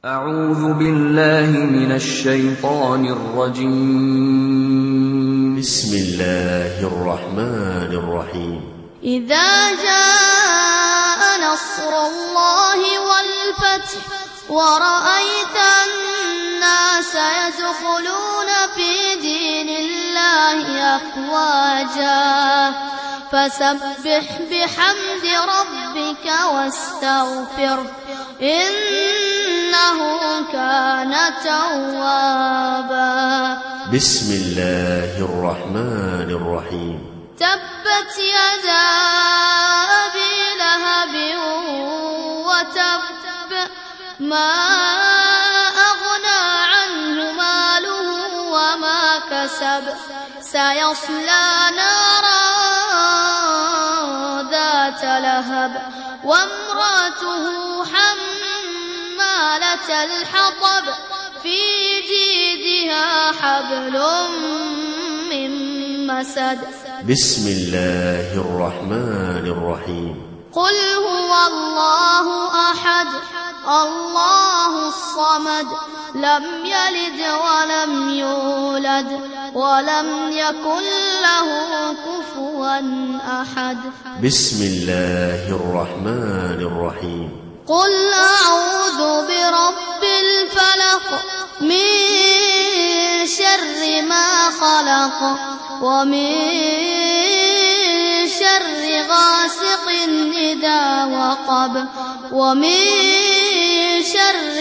أعوذ بالله من الشيطان الرجيم بسم الله الرحمن الرحيم إذا جاء نصر الله والفتح ورأيت الناس يدخلون في دين الله أفواجا فسبح بحمد ربك واستغفره إنه كان توابا بسم الله الرحمن الرحيم تبت يدا أبي لهب وتب ما أغنى عنه ماله وما كسب سيصلى نارا ذات لهب وامرأته حمالة الحطب في جيدها حبل من مسد بسم الله الرحمن الرحيم قل هو الله أحد الله الصمد لم يلد ولم يولد ولم يكن له كفوا أحد بسم الله الرحمن الرحيم قل أعوذ برب الفلق من شر ما خلق ومن شر غاسق إذا وقب ومن شر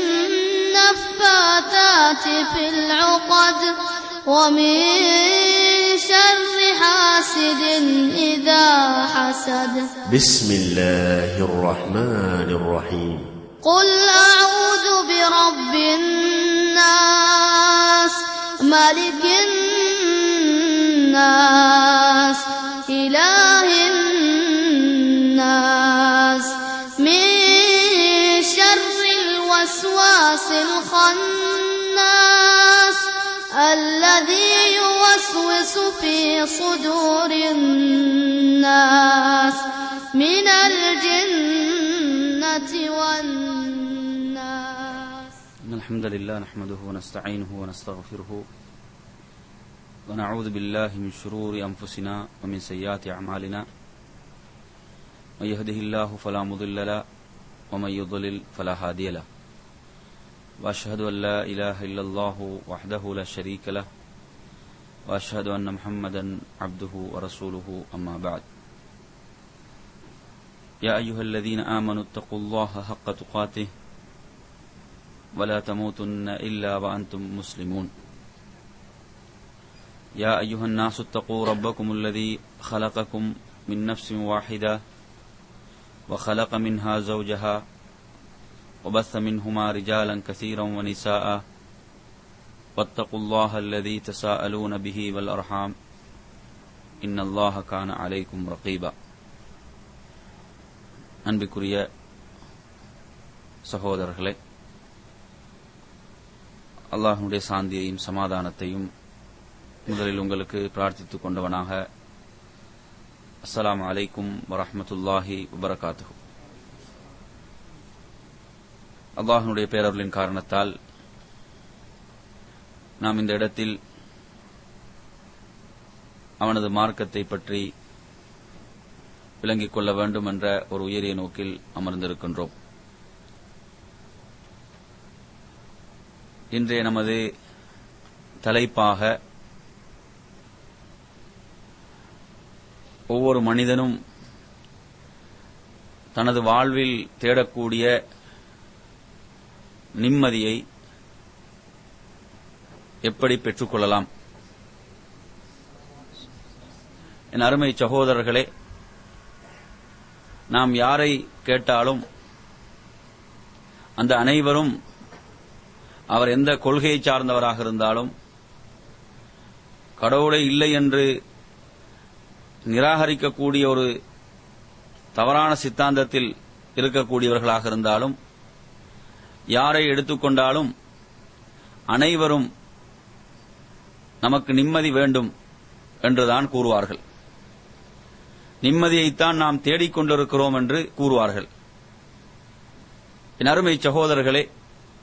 النفاثات في العقد ومن شر حاسد إذا حسد بسم الله الرحمن الرحيم قل أعوذ برب الناس ملك الناس إله الناس من شر الوسواس الخناس الذي يوسوس في صدور الناس من الجنة والناس إن الحمد لله نحمده ونستعينه ونستغفره ونعوذ بالله من شرور أنفسنا ومن سيئات أعمالنا من يهده الله فلا مضل له ومن يضلل فلا هادي له وأشهد أن لا إله إلا الله وحده لا شريك له وأشهد أن محمدا عبده ورسوله أما بعد يا أيها الذين آمنوا اتقوا الله حق تقاته ولا تموتن إلا وأنتم مسلمون يا أيها الناس اتقوا ربكم الذي خلقكم من نفس واحدة وخلق منها زوجها وبث منهما رجالا كثيرا ونساء واتقوا الله الذي تساءلون به والأرحام إن الله كان عليكم رقيبا அன்பிற்குரிய சகோதரர்களே அல்லாஹனுடைய சாந்தியையும் சமாதானத்தையும் முதலில் உங்களுக்கு பிரார்த்தித்துக் கொண்டவனாக அஸ்ஸலாமு அலைக்கும் வரஹ்மத்துல்லாஹி வபரகாத்துஹு அல்லாஹனுடைய பேரருளின் காரணத்தால் நாம் இந்த இடத்தில் அவனது மார்க்கத்தை பற்றி விளங்கிக் கொள்ள வேண்டும் என்ற ஒரு உயரிய நோக்கில் அமர்ந்திருக்கின்றோம் இன்றைய நமது தலைப்பாக ஒவ்வொரு மனிதனும் தனது வாழ்வில் தேடக்கூடிய நிம்மதியை எப்படி பெற்றுக்கொள்ளலாம் என் அருமை சகோதரர்களே நாம் யாரை கேட்டாலும் அந்த அனைவரும் அவர் எந்த கொள்கையை சார்ந்தவராக இருந்தாலும் கடவுளை இல்லை என்று நிராகரிக்கக்கூடிய ஒரு தவறான சித்தாந்தத்தில் இருக்கக்கூடியவர்களாக இருந்தாலும் யாரை எடுத்துக்கொண்டாலும் அனைவரும் நமக்கு நிம்மதி வேண்டும் என்றுதான் கூறுவார்கள் நிம்மதியைத்தான் நாம் தேடிக்கொண்டிருக்கிறோம் என்று கூறுவார்கள் என் அருமை சகோதரர்களே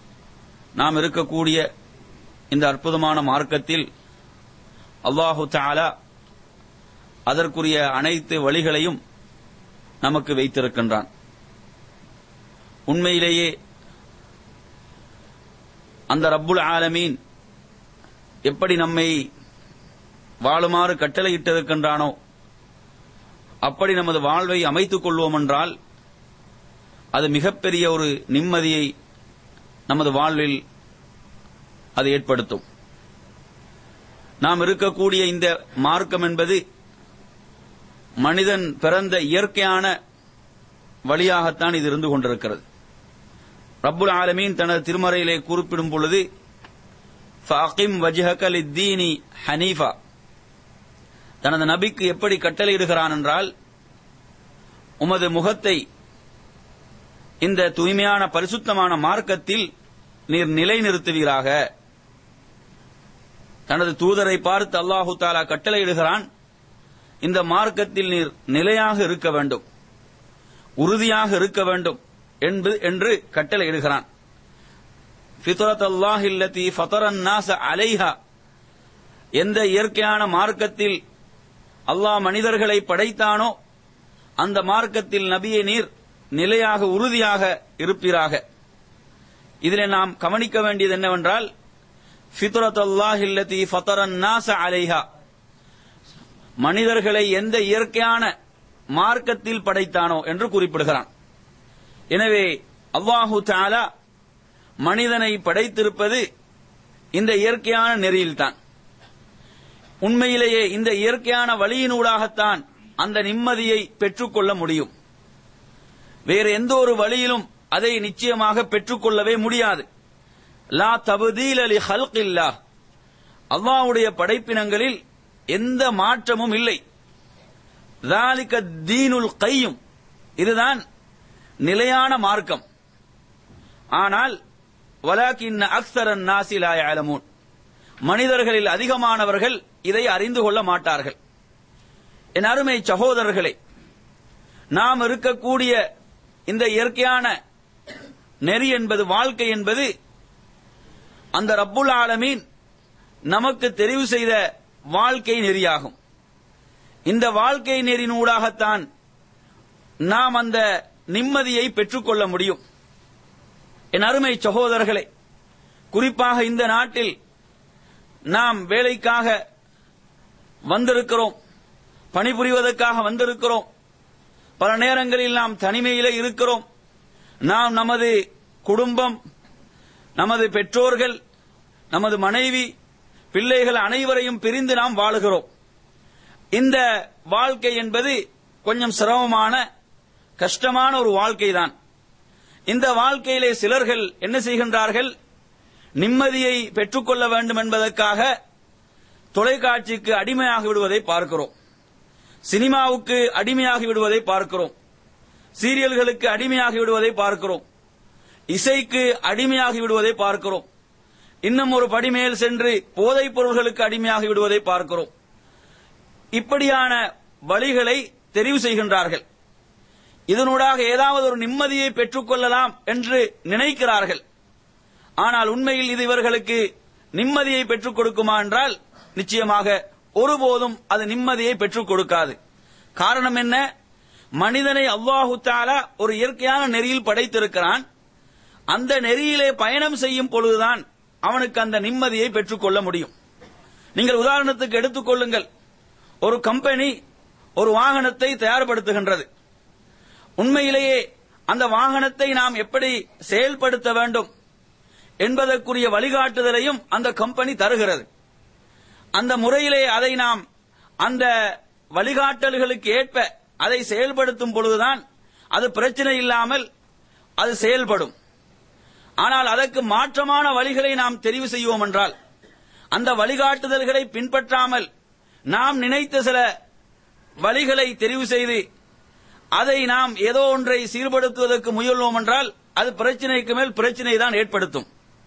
நாம் இருக்கக்கூடிய இந்த அற்புதமான மார்க்கத்தில் அல்லாஹு தஆலா அதற்குரிய அனைத்து வழிகளையும் நமக்கு வைத்திருக்கின்றான் உண்மையிலேயே அந்த ரப்புல் ஆலமீன் எப்படி நம்மை வாழுமாறு கட்டளையிட்டிருக்கின்றானோ அப்படி நமது வாழ்வை அமைத்துக் கொள்வோம் என்றால் அது மிகப்பெரிய ஒரு நிம்மதியை நமது வாழ்வில் அது ஏற்படுத்தும் நாம் இருக்கக்கூடிய இந்த மார்க்கம் என்பது மனிதன் பிறந்த இயற்கையான வழியாகத்தான் இது இருந்து கொண்டிருக்கிறது ரப்புல் ஆலமீன் தனது திருமறையிலே குறிப்பிடும் பொழுது ஃபஅகிம் வஜ்ஹக லித்தீனி ஹனீஃபா தனது நபிக்கு எப்படி கட்டளையிடுகிறான் என்றால் உமது முகத்தை இந்த தூய்மையான பரிசுத்தமான மார்க்கத்தில் நீர் நிலைநிறுத்துவீராக தனது தூதரை பார்த்து அல்லாஹு தாலா கட்டளையிடுகிறான் இந்த மார்க்கத்தில் நீர் நிலையாக இருக்க வேண்டும் உறுதியாக இருக்க வேண்டும் என்பது என்று கட்டளையிடுகிறான் ஃபித்ரத் அல்லாஹ் இல்லதி ஃபதரன் நாச அலைஹா எந்த இயற்கையான மார்க்கத்தில் அல்லாஹ் மனிதர்களை படைத்தானோ அந்த மார்க்கத்தில் நபியை நீர் நிலையாக உறுதியாக இருப்பீராக இதிலே நாம் கவனிக்க வேண்டியது என்னவென்றால் ஃபித்ரத் அல்லாஹ் இல்லதி ஃபதரன் நாச அலைஹா மனிதர்களை எந்த இயற்கையான மார்க்கத்தில் படைத்தானோ என்று குறிப்பிடுகிறான் எனவே அல்லாஹு தாலா மனிதனை படைத்திருப்பது இந்த இயற்கையான நெறியில்தான் உண்மையிலேயே இந்த இயற்கையான வழியினூடாகத்தான் அந்த நிம்மதியை பெற்றுக்கொள்ள முடியும் வேறு எந்த ஒரு வழியிலும் அதை நிச்சயமாக பெற்றுக்கொள்ளவே முடியாது லா தபுதீல் அலி ஹல்கில்லா அல்லாஹ்வுடைய படைப்பினங்களில் எந்த மாற்றமும் இல்லை ذَلِكَ தீனுல் கையும் இதுதான் நிலையான மார்க்கம் ஆனால் வலாக்கின் அக்சரன் நாசி லா யஅலமூன் மனிதர்களில் அதிகமானவர்கள் இதை அறிந்து கொள்ள மாட்டார்கள் என் அருமை சகோதரர்களே நாம் இருக்கக்கூடிய இந்த இயற்கையான நெறி என்பது வாழ்க்கை என்பது அந்த ரப்புல் ஆலமீன் நமக்கு தெரிவு செய்த வாழ்க்கை நெறியாகும் இந்த வாழ்க்கை நெறினூடாகத்தான் நாம் அந்த நிம்மதியை பெற்றுக்கொள்ள முடியும் என் அருமை சகோதரர்களே குறிப்பாக இந்த நாட்டில் நாம் வேலைக்காக வந்திருக்கிறோம் பணிபுரிவதற்காக வந்திருக்கிறோம் பல நேரங்களில் நாம் தனிமையிலே இருக்கிறோம் நாம் நமது குடும்பம் நமது பெற்றோர்கள் நமது மனைவி பிள்ளைகள் அனைவரையும் பிரிந்து நாம் வாழுகிறோம் இந்த வாழ்க்கை என்பது கொஞ்சம் சிரமமான கஷ்டமான ஒரு வாழ்க்கைதான் இந்த வாழ்க்கையிலே சிலர்கள் என்ன செய்கின்றார்கள் நிம்மதியை பெற்றுக்கொள்ள வேண்டும் என்பதற்காக தொலைக்காட்சிக்கு அடிமையாகி விடுவதை பார்க்கிறோம் சினிமாவுக்கு அடிமையாகி விடுவதை பார்க்கிறோம் சீரியல்களுக்கு அடிமையாகி விடுவதை பார்க்கிறோம் இசைக்கு அடிமையாகி விடுவதை பார்க்கிறோம் இன்னும் ஒரு படிமேல் சென்று போதைப் பொருள்களுக்கு அடிமையாகி விடுவதை பார்க்கிறோம் இப்படியான வழிகளை தெரிவு செய்கின்றார்கள் இதனூடாக ஏதாவது ஒரு நிம்மதியை பெற்றுக்கொள்ளலாம் என்று நினைக்கிறார்கள் ஆனால் உண்மையில் இது இவர்களுக்கு நிம்மதியை பெற்றுக் கொடுக்குமா என்றால் நிச்சயமாக ஒருபோதும் அது நிம்மதியை பெற்றுக் கொடுக்காது காரணம் என்ன மனிதனை அல்லாஹு தாலா ஒரு இயற்கையான நெறியில் படைத்திருக்கிறான் அந்த நெறியிலே பயணம் செய்யும் பொழுதுதான் அவனுக்கு அந்த நிம்மதியை பெற்றுக்கொள்ள முடியும் நீங்கள் உதாரணத்துக்கு எடுத்துக்கொள்ளுங்கள் ஒரு கம்பெனி ஒரு வாகனத்தை தயார்படுத்துகின்றது உண்மையிலேயே அந்த வாகனத்தை நாம் எப்படி செயல்படுத்த வேண்டும் என்பதற்குரிய வழிகாட்டுதலையும் அந்த கம்பெனி தருகிறது அந்த முறையிலே அதை நாம் அந்த வழிகாட்டல்களுக்கு ஏற்ப அதை செயல்படுத்தும் பொழுதுதான் அது பிரச்சனை இல்லாமல் அது செயல்படும் ஆனால் அதற்கு மாற்றமான வழிகளை நாம் தெரிவு செய்வோம் என்றால் அந்த வழிகாட்டுதல்களை பின்பற்றாமல் நாம் நினைத்த சில வழிகளை தெரிவு செய்து அதை நாம் ஏதோ ஒன்றை சீர்படுத்துவதற்கு முயல்வோம் என்றால் அது பிரச்சனைக்கு மேல் பிரச்சனை தான் ஏற்படுத்தும்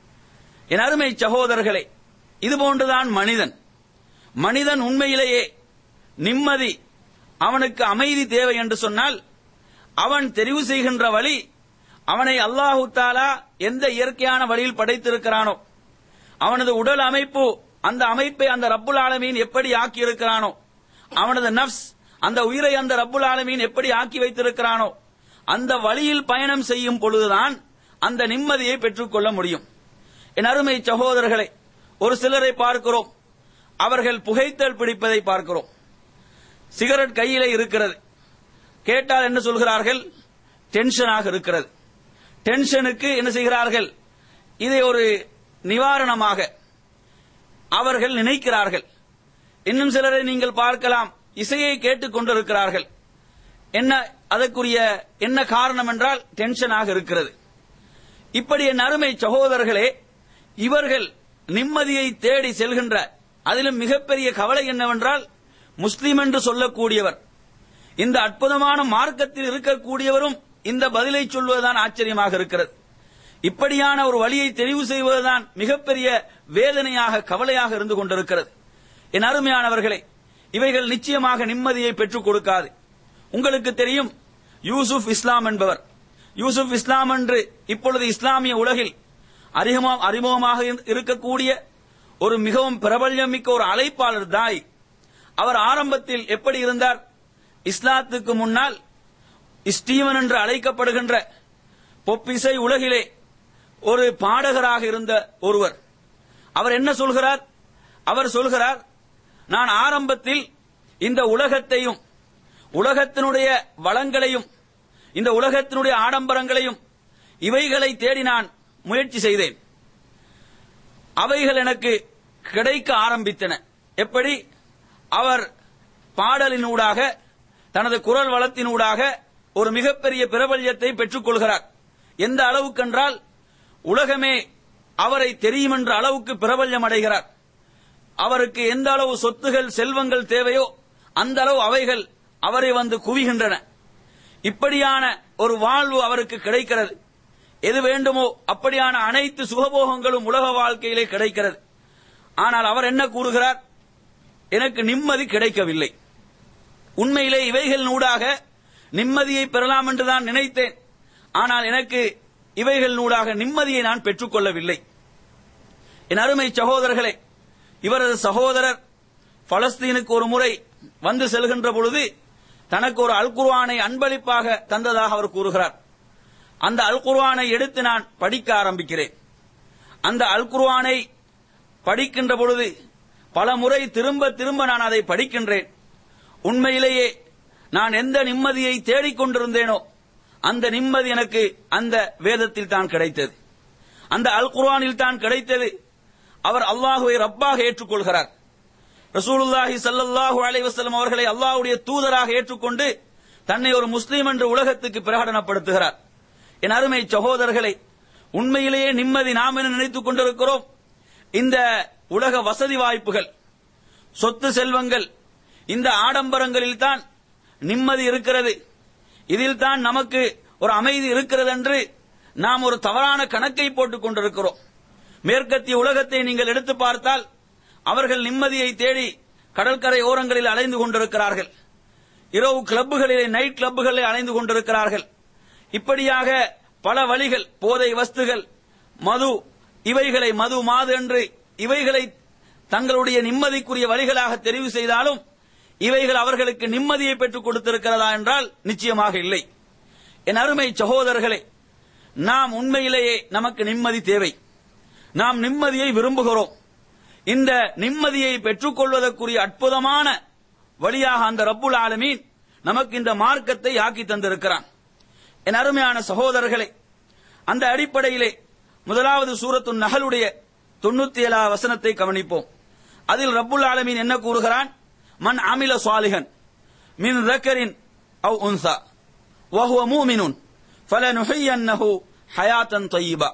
என் அருமை சகோதரர்களே இதுபோன்றுதான் மனிதன் மனிதன் உண்மையிலேயே நிம்மதி அவனுக்கு அமைதி தேவை என்று சொன்னால் அவன் தெரிவு செய்கின்ற வழி அவனை அல்லாஹு தாலா எந்த இயற்கையான வழியில் படைத்திருக்கிறானோ அவனது உடல் அமைப்பு அந்த அமைப்பை அந்த ரப்புல் ஆலமீன் எப்படி ஆக்கி இருக்கிறானோ அவனது நப்ஸ் அந்த உயிரை அந்த ரப்புல் ஆலமீன் எப்படி ஆக்கி வைத்திருக்கிறானோ அந்த வழியில் பயணம் செய்யும் பொழுதுதான் அந்த நிம்மதியை பெற்றுக்கொள்ள முடியும் என் அருமை சகோதரர்களை ஒரு சிலரை பார்க்கிறோம் அவர்கள் புகைத்தல் பிடிப்பதை பார்க்கிறோம் சிகரெட் கையிலே இருக்கிறது கேட்டால் என்ன சொல்கிறார்கள் டென்ஷனாக இருக்கிறது டென்ஷனுக்கு என்ன செய்கிறார்கள் இதை ஒரு நிவாரணமாக அவர்கள் நினைக்கிறார்கள் இன்னும் சிலரை நீங்கள் பார்க்கலாம் இசையை கேட்டுக் கொண்டிருக்கிறார்கள் என்ன அதற்குரிய என்ன காரணம் என்றால் டென்ஷனாக இருக்கிறது இப்படி என் அருமை சகோதரர்களே இவர்கள் நிம்மதியை தேடி செல்கின்ற அதிலும் மிகப்பெரிய கவலை என்னவென்றால் முஸ்லிம் என்று சொல்லக்கூடியவர் இந்த அற்புதமான மார்க்கத்தில் இருக்கக்கூடியவரும் இந்த பதிலை சொல்வதுதான் ஆச்சரியமாக இருக்கிறது இப்படியான ஒரு வழியை தெரிவு செய்வதுதான் மிகப்பெரிய வேதனையாக கவலையாக இருந்து கொண்டிருக்கிறது என் அருமையானவர்களே இவைகள் நிச்சயமாக நிம்மதியை பெற்றுக் கொடுக்காது உங்களுக்கு தெரியும் யூசுப் இஸ்லாம் என்பவர் யூசுப் இஸ்லாம் என்று இப்பொழுது இஸ்லாமிய உலகில் அறிமுகம் அறிமுகமாக இருக்கக்கூடிய ஒரு மிகவும் பிரபல்யமிக்க ஒரு அழைப்பாளர் தாய் அவர் ஆரம்பத்தில் எப்படி இருந்தார் இஸ்லாத்துக்கு முன்னால் ஸ்டீவன் என்று அழைக்கப்படுகின்ற பொப்பிசை உலகிலே ஒரு பாடகராக இருந்த ஒருவர் அவர் என்ன சொல்கிறார் அவர் சொல்கிறார் நான் ஆரம்பத்தில் இந்த உலகத்தையும் உலகத்தினுடைய வளங்களையும் இந்த உலகத்தினுடைய ஆடம்பரங்களையும் இவைகளை தேடி நான் முயற்சி செய்தேன் அவைகள் எனக்கு கிடைக்க ஆரம்பித்தன எப்படி அவர் பாடலினூடாக தனது குரல் வளத்தினூடாக ஒரு மிகப்பெரிய பிரபல்யத்தை பெற்றுக் கொள்கிறார் எந்த அளவுக்கென்றால் உலகமே அவரை தெரியும் என்ற அளவுக்கு பிரபல்யம் அடைகிறார் அவருக்கு எந்த அளவு சொத்துகள் செல்வங்கள் தேவையோ அந்த அளவு அவைகள் அவரை வந்து குவிகின்றன இப்படியான ஒரு வாழ்வு அவருக்கு கிடைக்கிறது எது வேண்டுமோ அப்படியான அனைத்து சுகபோகங்களும் உலக வாழ்க்கையிலே கிடைக்கிறது ஆனால் அவர் என்ன கூறுகிறார் எனக்கு நிம்மதி கிடைக்கவில்லை உண்மையிலே இவைகள் நூடாக நிம்மதியை பெறலாம் என்று தான் நினைத்தேன் ஆனால் எனக்கு இவைகள் நூடாக நிம்மதியை நான் பெற்றுக்கொள்ளவில்லை என் அருமை சகோதரர்களே இவரது சகோதரர் பலஸ்தீனுக்கு ஒரு முறை வந்து செல்கின்ற பொழுது தனக்கு ஒரு அல் குர்ஆனை அன்பளிப்பாக தந்ததாக அவர் கூறுகிறார் அந்த அல் குர்ஆனை எடுத்து நான் படிக்க ஆரம்பிக்கிறேன் அந்த அல் குர்ஆனை படிக்கின்ற பொழுது பல முறை திரும்ப திரும்ப நான் அதை படிக்கின்றேன் உண்மையிலேயே நான் எந்த நிம்மதியை தேடிக்கொண்டிருந்தேனோ அந்த நிம்மதி எனக்கு அந்த வேதத்தில் தான் கிடைத்தது அந்த அல் குர்ஆனில் தான் கிடைத்தது அவர் அல்லாஹுவை ரப்பாக ஏற்றுக்கொள்கிறார் ரசூலுல்லாஹி ஸல்லல்லாஹு அலைஹி வஸல்லம் அவர்களை அல்லாஹ்வுடைய தூதராக ஏற்றுக்கொண்டு தன்னை ஒரு முஸ்லீம் என்று உலகத்துக்கு பிரகடனப்படுத்துகிறார் என் அருமை சகோதரர்களை உண்மையிலேயே நிம்மதி நாம் என்ன நினைத்துக் கொண்டிருக்கிறோம் இந்த உலக வசதி வாய்ப்புகள் சொத்து செல்வங்கள் இந்த ஆடம்பரங்களில் தான் நிம்மதி இருக்கிறது இதில் தான் நமக்கு ஒரு அமைதி இருக்கிறது என்று நாம் ஒரு தவறான கணக்கை போட்டுக் கொண்டிருக்கிறோம் மேற்கத்திய உலகத்தை நீங்கள் எடுத்து பார்த்தால் அவர்கள் நிம்மதியை தேடி கடற்கரை ஓரங்களில் அலைந்து கொண்டிருக்கிறார்கள் இரவு கிளப்புகளிலே நைட் கிளப்புகளிலே அலைந்து கொண்டிருக்கிறார்கள் இப்படியாக பல வழிகள் போதை வஸ்துகள் மது இவைகளை மது மாது என்று இவைகளை தங்களுடைய நிம்மதிக்குரிய வழிகளாக தெரிவு செய்தாலும் இவைகள் அவர்களுக்கு நிம்மதியை பெற்றுக் கொடுத்திருக்கிறதா என்றால் நிச்சயமாக இல்லை என் அருமை சகோதரர்களே நாம் உண்மையிலேயே நமக்கு நிம்மதி தேவை நாம் நிம்மதியை விரும்புகிறோம் இந்த நிம்மதியை பெற்றுக்கொள்வதற்குரிய அற்புதமான வழியாக அந்த ரப்புல் ஆலமீன் நமக்கு இந்த மார்க்கத்தை ஆக்கி தந்திருக்கிறான் என் அருமையான சகோதரர்களே அந்த அடிப்படையிலே முதலாவது சூரத்து நகலுடைய தொண்ணூத்தி ஏழாவது வசனத்தை கவனிப்போம் அதில் ரப்புல் ஆலமீன் என்ன கூறுகிறான் மன் அமில சாலிகன் மின் ரக்கரின் அவ் உன்சா وهو مؤمن فلنحيينه حياة طيبة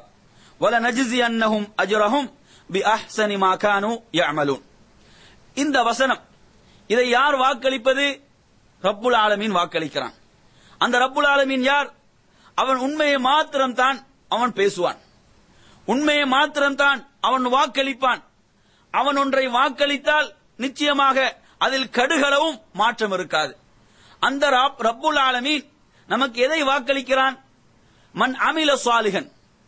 ولنجزينهم أجرهم بأحسن ما كانوا يعملون இந்த வசனம் இதை யார் வாக்களிப்பது ரப்புல் ஆலமீன் வாக்களிக்கிறான் அந்த ரப்புல் ஆலமீன் யார் அவன் உண்மையை மாத்திரம்தான் அவன் பேசுவான் உண்மையை மாத்திரம்தான் அவன் வாக்களிப்பான் அவன் ஒன்றை வாக்களித்தால் நிச்சயமாக அதில் கடுகளவும் மாற்றம் இருக்காது அந்த ரப்- ரப்புல் ஆலமீன் நமக்கு எதை வாக்களிக்கிறான் மன் அமில சாலிகன்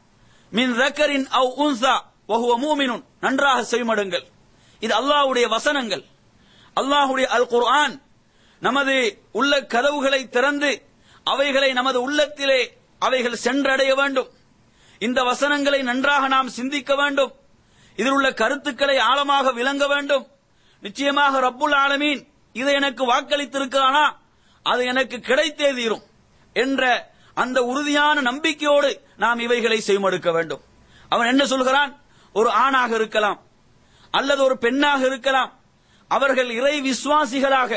மின் ரக்கரின் அவ் உன்சா வஹுவ மூமினுன் நன்றாக செவிமடுங்கள் இது அல்லாஹ்வுடைய வசனங்கள் அல்லாஹ்வுடைய அல் குர்ஆன் நமது உள்ள கதவுகளை திறந்து அவைகளை நமது உள்ளத்திலே அவைகள் சென்றடைய வேண்டும் இந்த வசனங்களை நன்றாக நாம் சிந்திக்க வேண்டும் இதில் உள்ள கருத்துக்களை ஆழமாக விளங்க வேண்டும் நிச்சயமாக ரப்புல் ஆலமீன் இதை எனக்கு வாக்களித்திருக்கிறானா அது எனக்கு கிடைத்தே தீரும் என்ற அந்த உறுதியான நம்பிக்கையோடு நாம் இவைகளை செய்மடுக்க வேண்டும் அவன் என்ன சொல்கிறான் ஒரு ஆணாக இருக்கலாம் அல்லது ஒரு பெண்ணாக இருக்கலாம் அவர்கள் இறை விசுவாசிகளாக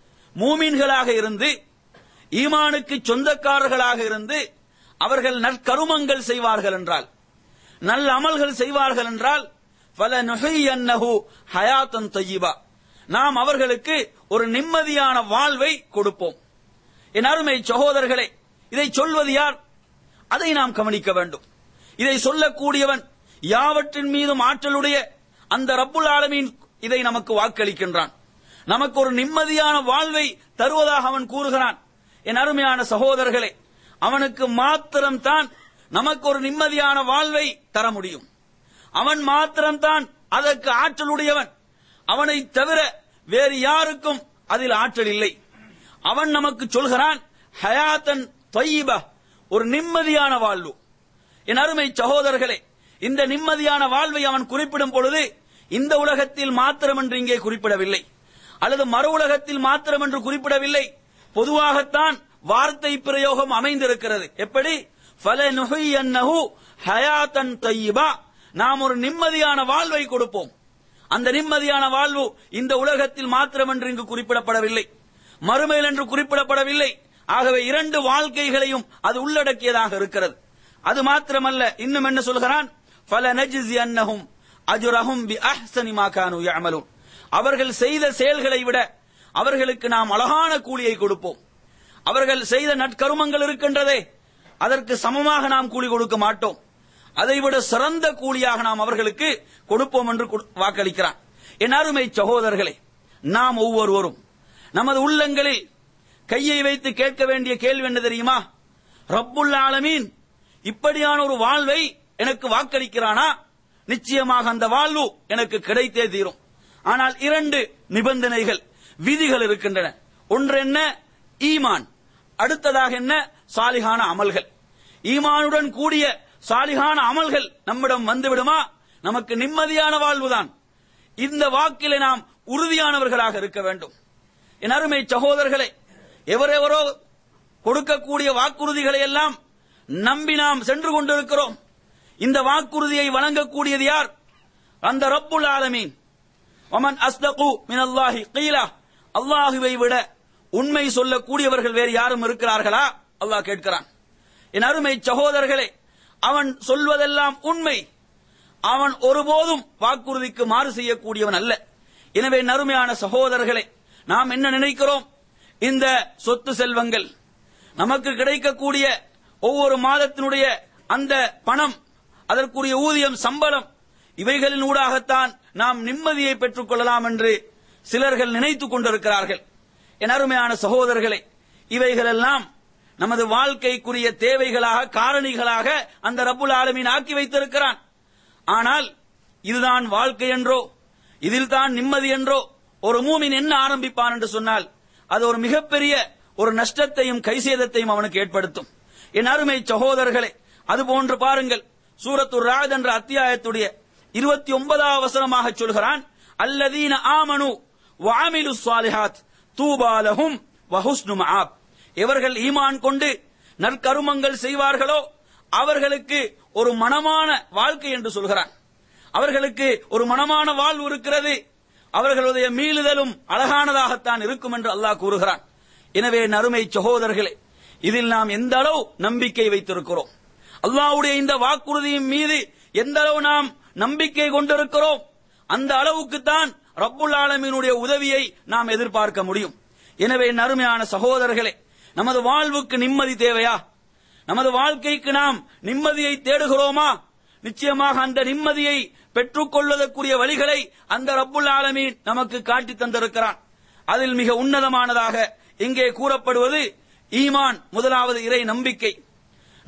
மூமீன்களாக இருந்து ஈமானுக்கு சொந்தக்காரர்களாக இருந்து அவர்கள் நற்கருமங்கள் செய்வார்கள் என்றால் நல்ல அமல்கள் செய்வார்கள் என்றால் பல நுகையன்னஹு ஹயாத்தன் தையிபா நாம் அவர்களுக்கு ஒரு நிம்மதியான வாழ்வை கொடுப்போம் என் அருமை சகோதரர்களே இதை சொல்வது யார் அதை நாம் கவனிக்க வேண்டும் இதை சொல்லக்கூடியவன் யாவற்றின் மீதும் ஆற்றலுடைய அந்த ரப்புல் ஆலமீன் இதை நமக்கு வாக்களிக்கின்றான் நமக்கு ஒரு நிம்மதியான வாழ்வை தருவதாக அவன் கூறுகிறான் என் அருமையான சகோதரர்களே அவனுக்கு மாத்திரம்தான் நமக்கு ஒரு நிம்மதியான வாழ்வை தர முடியும் அவன் மாத்திரம்தான் அதற்கு ஆற்றலுடையவன் அவனை தவிர வேறு யாருக்கும் அதில் ஆற்றல் இல்லை அவன் நமக்கு சொல்கிறான் ஹயாத்தன் தொய்யிபா ஒரு நிம்மதியான வாழ்வு என் அருமை சகோதரர்களே இந்த நிம்மதியான வாழ்வை அவன் குறிப்பிடும் பொழுது இந்த உலகத்தில் மாத்திரம் என்று இங்கே குறிப்பிடவில்லை அல்லது மறு உலகத்தில் மாத்திரம் என்று குறிப்பிடவில்லை பொதுவாகத்தான் வார்த்தை பிரயோகம் அமைந்திருக்கிறது எப்படி ஃபல நுஹையன்னஹு ஹயாத்தன் தையிபா நாம் ஒரு நிம்மதியான வாழ்வை கொடுப்போம் அந்த நிம்மதியான வாழ்வு இந்த உலகத்தில் மாத்திரம் என்று இங்கு குறிப்பிடப்படவில்லை மறுமையில் என்று குறிப்பிடப்படவில்லை ஆகவே இரண்டு வாழ்க்கைகளையும் அது உள்ளடக்கியதாக இருக்கிறது அது மாத்திரமல்ல இன்னும் என்ன சொல்கிறான் பல நஜிசி அன்னஹும் அஜுரஹும் பி அஹ்சனி மா கானு யஅமலூன் அவர்கள் செய்த செயல்களை விட அவர்களுக்கு நாம் அழகான கூலியை கொடுப்போம் அவர்கள் செய்த நற்கருமங்கள் இருக்கின்றதே அதற்கு சமமாக நாம் கூலி கொடுக்க மாட்டோம் அதைவிட சிறந்த கூலியாக நாம் அவர்களுக்கு கொடுப்போம் என்று கொடு- வாக்களிக்கிறான் என் அருமை சகோதரர்களே நாம் ஒவ்வொருவரும் நமது உள்ளங்களில் கையை வைத்து கேட்க வேண்டிய கேள்வி என்ன தெரியுமா ரப்புல் ஆலமீன் இப்படியான ஒரு வாழ்வை எனக்கு வாக்களிக்கிறானா நிச்சயமாக அந்த வாழ்வு எனக்கு கிடைத்தே தீரும் ஆனால் இரண்டு நிபந்தனைகள் விதிகள் இருக்கின்றன ஒன்று என்ன ஈமான் அடுத்ததாக என்ன சாலிகான அமல்கள் ஈமானுடன் கூடிய சாலிகான அமல்கள் நம்மிடம் வந்துவிடுமா நமக்கு நிம்மதியான வாழ்வுதான் இந்த வாக்கிலே நாம் உறுதியானவர்களாக இருக்க வேண்டும் என் அருமை சகோதரர்களே எவரெவரோ கொடுக்கக்கூடிய வாக்குறுதிகளை எல்லாம் நம்பி நாம் சென்று கொண்டிருக்கிறோம் இந்த வாக்குறுதியை வழங்கக்கூடியது யார் அந்த ரப்புல் ஆலமீன் ஒமன் அஸ்தகு மின் அல்லாஹி கீலா அல்லாஹுவை விட உண்மை சொல்லக்கூடியவர்கள் வேறு யாரும் இருக்கிறார்களா அல்லாஹ் கேட்கிறான் என் அருமை சகோதரர்களே அவன் சொல்வதெல்லாம் உண்மை அவன் ஒருபோதும் வாக்குறுதிக்கு மாறு செய்யக்கூடியவன் அல்ல எனவே என் அருமையான சகோதரர்களே நாம் என்ன நினைக்கிறோம் இந்த சொத்து செல்வங்கள் நமக்கு கிடைக்கக்கூடிய ஒவ்வொரு மாதத்தினுடைய அந்த பணம் அதற்குரிய ஊதியம் சம்பளம் இவைகளின் ஊடாகத்தான் நாம் நிம்மதியை பெற்றுக் கொள்ளலாம் என்று சிலர்கள் நினைத்துக் கொண்டிருக்கிறார்கள் என் அருமையான சகோதரர்களே இவைகளெல்லாம் நமது வாழ்க்கைக்குரிய தேவைகளாக காரணிகளாக அந்த ரப்புல் ஆலமீன் ஆக்கி வைத்திருக்கிறான் ஆனால் இதுதான் வாழ்க்கை என்றோ இதில் தான் நிம்மதி என்றோ ஒரு மூமின் என்ன ஆரம்பிப்பான் என்று சொன்னால் அது ஒரு மிகப்பெரிய ஒரு நஷ்டத்தையும் கைசேதத்தையும் அவனுக்கு ஏற்படுத்தும் என் அருமை சகோதரர்களே அதுபோன்று பாருங்கள் சூரத்து ராத் என்ற அத்தியாயத்துடைய இருபத்தி ஒன்பதாவது வசனமாக சொல்கிறான் அல்லதீன ஆமனு வாமிலு சாலிஹாத் தூபாலஹும் வஹுஸ்னு மஆப் எவர்கள் ஈமான் கொண்டு நற்கருமங்கள் செய்வார்களோ அவர்களுக்கு ஒரு மனமான வாழ்க்கை என்று சொல்கிறான் அவர்களுக்கு ஒரு மனமான வாழ்வு இருக்கிறது அவர்களுடைய மீளுதலும் அழகானதாகத்தான் இருக்கும் என்று அல்லாஹ் கூறுகிறான் எனவே நறுமை சகோதரர்களே இதில் நாம் எந்த அளவு நம்பிக்கை வைத்திருக்கிறோம் அல்லாஹ்வுடைய இந்த வாக்குறுதியின் மீது எந்த அளவு நாம் நம்பிக்கை கொண்டிருக்கிறோம் அந்த அளவுக்கு தான் ரப்புல் ஆலமீனுடைய உதவியை நாம் எதிர்பார்க்க முடியும் எனவே நறுமையான சகோதரர்களே நமது வாழ்வுக்கு நிம்மதி தேவையா நமது வாழ்க்கைக்கு நாம் நிம்மதியை தேடுகிறோமா நிச்சயமாக அந்த நிம்மதியை பெற்றுக் கொள்வதற்குரிய வழிகளை அந்த ரப்புல் ஆலமீன் நமக்கு காட்டி தந்திருக்கிறான் அதில் மிக உன்னதமானதாக இங்கே கூறப்படுவது ஈமான் முதலாவது இறை நம்பிக்கை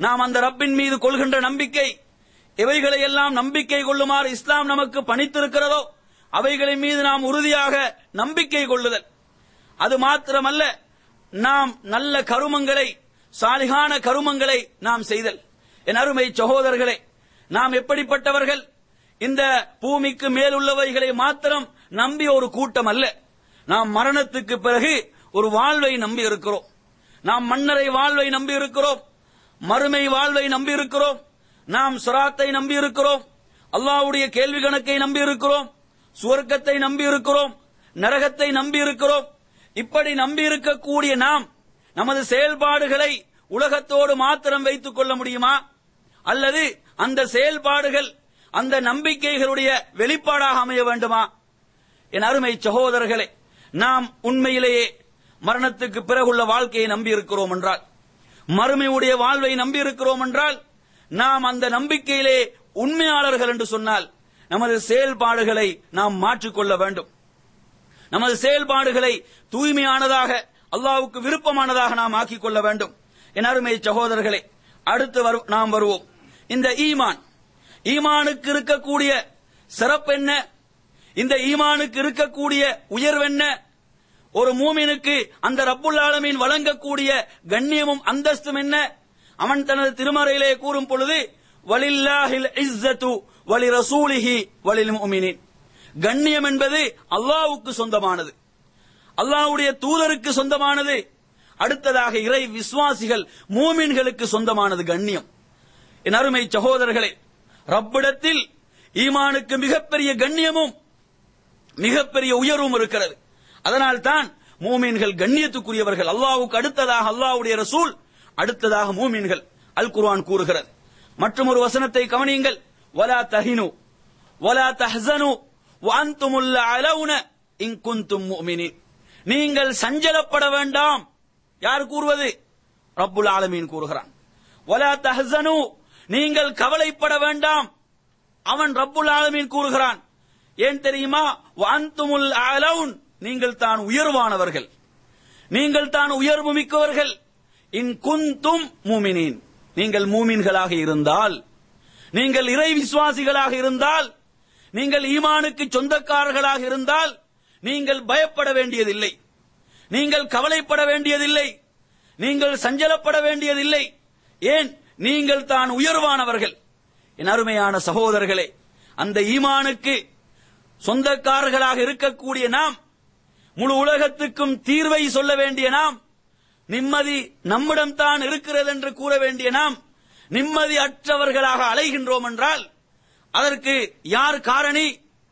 நாம் அந்த ரப்பின் மீது கொள்கின்ற நம்பிக்கை எவைகளை எல்லாம் நம்பிக்கை கொள்ளுமாறு இஸ்லாம் நமக்கு பணித்திருக்கிறதோ அவைகளின் மீது நாம் உறுதியாக நம்பிக்கை கொள்ளுதல் அது மாத்திரமல்ல நாம் நல்ல கருமங்களை சாலிகான கருமங்களை நாம் செய்தல் என் அருமை சகோதரர்களே நாம் எப்படிப்பட்டவர்கள் இந்த பூமிக்கு மேலுள்ளவைகளை மாத்திரம் நம்பி ஒரு கூட்டம் அல்ல நாம் மரணத்துக்கு பிறகு ஒரு வாழ்வை நம்பி இருக்கிறோம் நாம் மன்னரை வாழ்வை நம்பி இருக்கிறோம் மறுமை வாழ்வை நம்பி இருக்கிறோம் நாம் சுராத்தை நம்பி இருக்கிறோம் அல்லாஹ்வுடைய கேள்வி கணக்கை நம்பி இருக்கிறோம் சுவர்க்கத்தை நம்பி இருக்கிறோம் நரகத்தை நம்பி இருக்கிறோம் இப்படி நம்பி இருக்கக்கூடிய நாம் நமது செயல்பாடுகளை உலகத்தோடு மாத்திரம் வைத்துக் கொள்ள முடியுமா அல்லது அந்த செயல்பாடுகள் அந்த நம்பிக்கைகளுடைய வெளிப்பாடாக அமைய வேண்டுமா என் அருமை சகோதரர்களே நாம் உண்மையிலேயே மரணத்துக்கு பிறகுள்ள வாழ்க்கையை நம்பி இருக்கிறோம் என்றால் மறுமையுடைய வாழ்வை நம்பி இருக்கிறோம் என்றால் நாம் அந்த நம்பிக்கையிலே உண்மையாளர்கள் என்று சொன்னால் நமது செயல்பாடுகளை நாம் மாற்றிக்கொள்ள வேண்டும் நமது செயல்பாடுகளை தூய்மையானதாக அல்லாஹ்வுக்கு விருப்பமானதாக நாம் ஆக்கிக் கொள்ள வேண்டும் என் அருமை சகோதரர்களே அடுத்து வரு- நாம் வருவோம் இந்த ஈமான் ஈமானுக்கு இருக்கக்கூடிய சிறப்பு என்ன இந்த ஈமானுக்கு இருக்கக்கூடிய உயர்வென்ன ஒரு மூமினுக்கு அந்த ரப்புல் ஆலமீன் வழங்கக்கூடிய கண்ணியமும் அந்தஸ்தும் என்ன அவன் தனது திருமறையிலே கூறும் பொழுது வலில்லாஹில் இஸ்ஸத்து வலி ரசூலிஹி வலில் முஃமினீன் கண்ணியம் என்பது அல்லாஹ்வுக்கு சொந்தமானது அல்லாஹ்வுடைய தூதருக்கு சொந்தமானது அடுத்ததாக இறை விசுவாசிகள் மூமின்களுக்கு சொந்தமானது கண்ணியம் என் அருமை சகோதரர்களே ரப்பிடத்தில் ஈமானுக்கு மிகப்பெரிய கண்ணியமும் மிகப்பெரிய உயர்வும் இருக்கிறது அதனால் தான் மூமீன்கள் கண்ணியத்துக்குரியவர்கள் அல்லாஹ்வுக்கு அடுத்ததாக அல்லாஹ்வுடைய ரசூல் அடுத்ததாக மூமீன்கள் அல் குர்ஆன் கூறுகிறது மற்றும் ஒரு வசனத்தை கவனியுங்கள் வலா தஹினு வலா தஹ்சனு வஅன்துமுல் அலவுன இன் குன்தும் முஃமினீன் நீங்கள் சஞ்சலப்பட வேண்டாம் யார் கூறுவது ரப்புல் ஆலமீன் கூறுகிறான் வலா தஹ்சனு நீங்கள் கவலைப்பட வேண்டாம் அவன் ரப்புல் ஆலமீன் கூறுகிறான் ஏன் தெரியுமா வாந்துமுல் அலவுன் நீங்கள் தான் உயர்வானவர்கள் நீங்கள் தான் உயர்வு மிக்கவர்கள் இன் குந்தும் மூமினின் நீங்கள் மூமின்களாக இருந்தால் நீங்கள் இறை விசுவாசிகளாக இருந்தால் நீங்கள் ஈமானுக்கு சொந்தக்காரர்களாக இருந்தால் நீங்கள் பயப்பட வேண்டியதில்லை நீங்கள் கவலைப்பட வேண்டியதில்லை நீங்கள் சஞ்சலப்பட வேண்டியதில்லை ஏன் நீங்கள் தான் உயர்வானவர்கள் என் அருமையான சகோதரர்களே அந்த ஈமானுக்கு சொந்தக்காரர்களாக இருக்கக்கூடிய நாம் முழு உலகத்துக்கும் தீர்வை சொல்ல வேண்டிய நாம் நிம்மதி நம்மிடம் தான் இருக்கிறது என்று கூற வேண்டிய நாம் நிம்மதி அற்றவர்களாக அலைகின்றோம் என்றால் அதற்கு யார் காரணி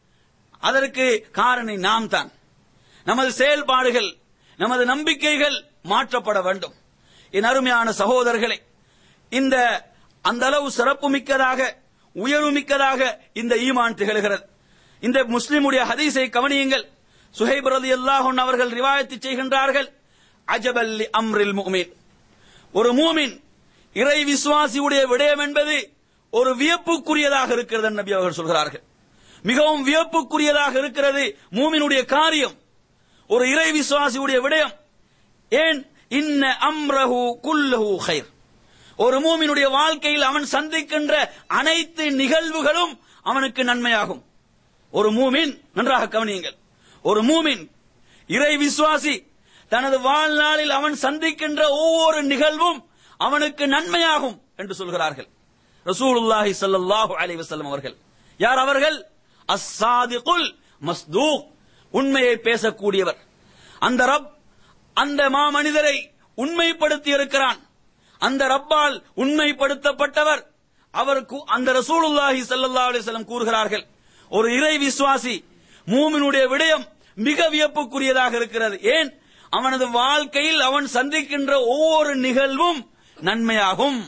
அதற்கு காரணி நாம் தான் நமது செயல்பாடுகள் நமது நம்பிக்கைகள் மாற்றப்பட வேண்டும் என் அருமையான சகோதரர்களே இந்த அந்த அளவு சிறப்பு மிக்கதாக உயர்வு மிக்கதாக இந்த ஈமான் திகழ்கிறது இந்த முஸ்லிமுடைய ஹதீஸை கவனியுங்கள் சுஹைப் ரலியல்லாஹு அன்ஹு அவர்கள் ரிவாயத்து செய்கின்றார்கள் அஜபல்லி அம்ரில் முஃமின் ஒரு மூமின் இறை விசுவாசியுடைய விடயம் என்பது ஒரு வியப்புக்குரியதாக இருக்கிறது என்று நபி அவர்கள் சொல்கிறார்கள் மிகவும் வியப்புக்குரியதாக இருக்கிறது மூமினுடைய காரியம் ஒரு இறை விசுவாசியுடைய விடயம் ஏன் இன்ன அம்ரஹு குல்லஹு ஹைர் ஒரு மூமினுடைய வாழ்க்கையில் அவன் சந்திக்கின்ற அனைத்து நிகழ்வுகளும் அவனுக்கு நன்மையாகும் ஒரு மூமின் நன்றாக கவனியுங்கள் ஒரு மூமின் இறை விசுவாசி தனது வாழ்நாளில் அவன் சந்திக்கின்ற ஒவ்வொரு நிகழ்வும் அவனுக்கு நன்மையாகும் என்று சொல்கிறார்கள் ரசூலுல்லாஹி ஸல்லல்லாஹு அலைஹி வஸல்லம் அவர்கள் யார் அவர்கள் அஸ்ஸாதிகுல் மஸ்தூக் உண்மையை பேசக்கூடியவர் அந்த ரப் அந்த மாமனிதரை உண்மைப்படுத்தி இருக்கிறான் அந்த ரப்பால் உண்மைப்படுத்தப்பட்டவர் அவருக்கு அந்த ரசூலுல்லாஹி ஸல்லல்லாஹு அலைஹி வஸல்லம் கூறுகிறார்கள் ஒரு இறை விசுவாசி மூமினுடைய விடயம் மிக வியப்புக்குரியதாக இருக்கிறது ஏன் அவனது வாழ்க்கையில் அவன் சந்திக்கின்ற ஒவ்வொரு நிகழ்வும் நன்மையாகும்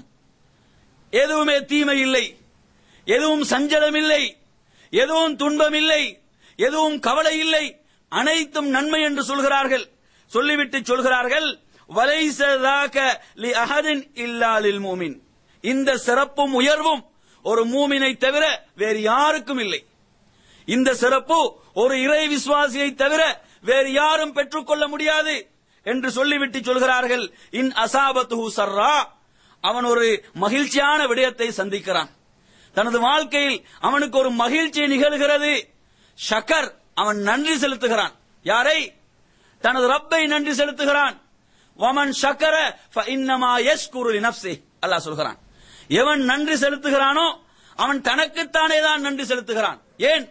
எதுவுமே தீமை இல்லை எதுவும் சஞ்சலம் இல்லை எதுவும் துன்பம் இல்லை எதுவும் கவலை இல்லை அனைத்தும் நன்மை என்று சொல்கிறார்கள் சொல்லிவிட்டு சொல்கிறார்கள் வலைசதாக்க லி அஹதின் இல்லா லில் மூமின் இந்த சிறப்பும் உயர்வும் ஒரு மூமினை தவிர வேறு யாருக்கும் இல்லை இந்த சிறப்பு ஒரு இறை விசுவாசியை தவிர வேறு யாரும் பெற்றுக்கொள்ள முடியாது என்று சொல்லிவிட்டு சொல்கிறார்கள் இன் அசாபத்துஹு சர்ரா அவன் ஒரு மகிழ்ச்சியான விடயத்தை சந்திக்கிறான் தனது வாழ்க்கையில் அவனுக்கு ஒரு மகிழ்ச்சி நிகழ்கிறது ஷக்கர் அவன் நன்றி செலுத்துகிறான் யாரை தனது ரப்பை நன்றி செலுத்துகிறான் வமன் ஷக்கர இன்னமா யஷ்குரு நப்சி அல்லாஹ் சொல்கிறான் எவன் நன்றி செலுத்துகிறானோ அவன் தனக்குத்தானே தான் நன்றி செலுத்துகிறான் ஏன்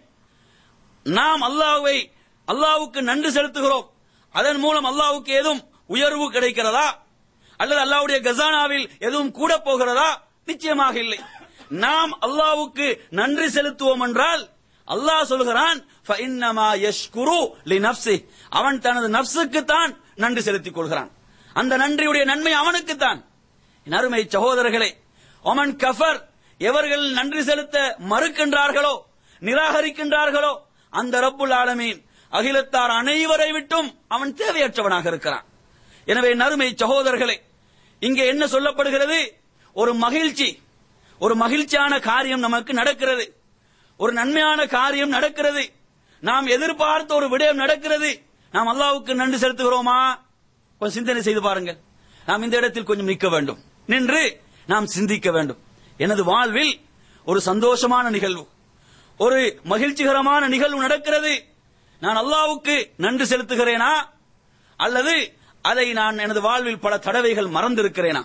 நாம் அல்லாஹ்வை அல்லாஹ்வுக்கு நன்றி செலுத்துகிறோம் அதன் மூலம் அல்லாஹ்வுக்கு ஏதும் உயர்வு கிடைக்கிறதா அல்லது அல்லாஹ்வுடைய கசானாவில் எதுவும் கூட போகிறதா நிச்சயமாக இல்லை நாம் அல்லாஹ்வுக்கு நன்றி செலுத்துவோம் என்றால் அல்லாஹ் சொல்கிறான் "ஃபஇன்னமா யஷ்குரு லிநஃப்ஸி." அவன் தனது நப்சுக்கு தான் நன்றி செலுத்திக் கொள்கிறான் அந்த நன்றியுடைய நன்மை அவனுக்குத்தான் என் அருமை சகோதரர்களே ஒமன் கஃபர் எவர்கள் நன்றி செலுத்த மறுக்கின்றார்களோ நிராகரிக்கின்றார்களோ அந்த ரப்புல் ஆலமீன் அகிலத்தார் அனைவரை விட்டும் அவன் தேவையற்றவனாக இருக்கிறான் எனவே நறுமை சகோதரர்களே இங்கே என்ன சொல்லப்படுகிறது ஒரு மகிழ்ச்சி ஒரு மகிழ்ச்சியான காரியம் நமக்கு நடக்கிறது ஒரு நன்மையான காரியம் நடக்கிறது நாம் எதிர்பார்த்த ஒரு விடயம் நடக்கிறது நாம் அல்லாஹ்வுக்கு நன்றி செலுத்துகிறோமா கொஞ்சம் சிந்தனை செய்து பாருங்கள் நாம் இந்த இடத்தில் கொஞ்சம் நிற்க வேண்டும் நின்று நாம் சிந்திக்க வேண்டும் எனது வாழ்வில் ஒரு சந்தோஷமான நிகழ்வு ஒரு மகிழ்ச்சிகரமான நிகழ்வு நடக்கிறது நான் அல்லாஹ்வுக்கு நன்றி செலுத்துகிறேனா அல்லது அதை நான் எனது வாழ்வில் பல தடவைகள் மறந்திருக்கிறேனா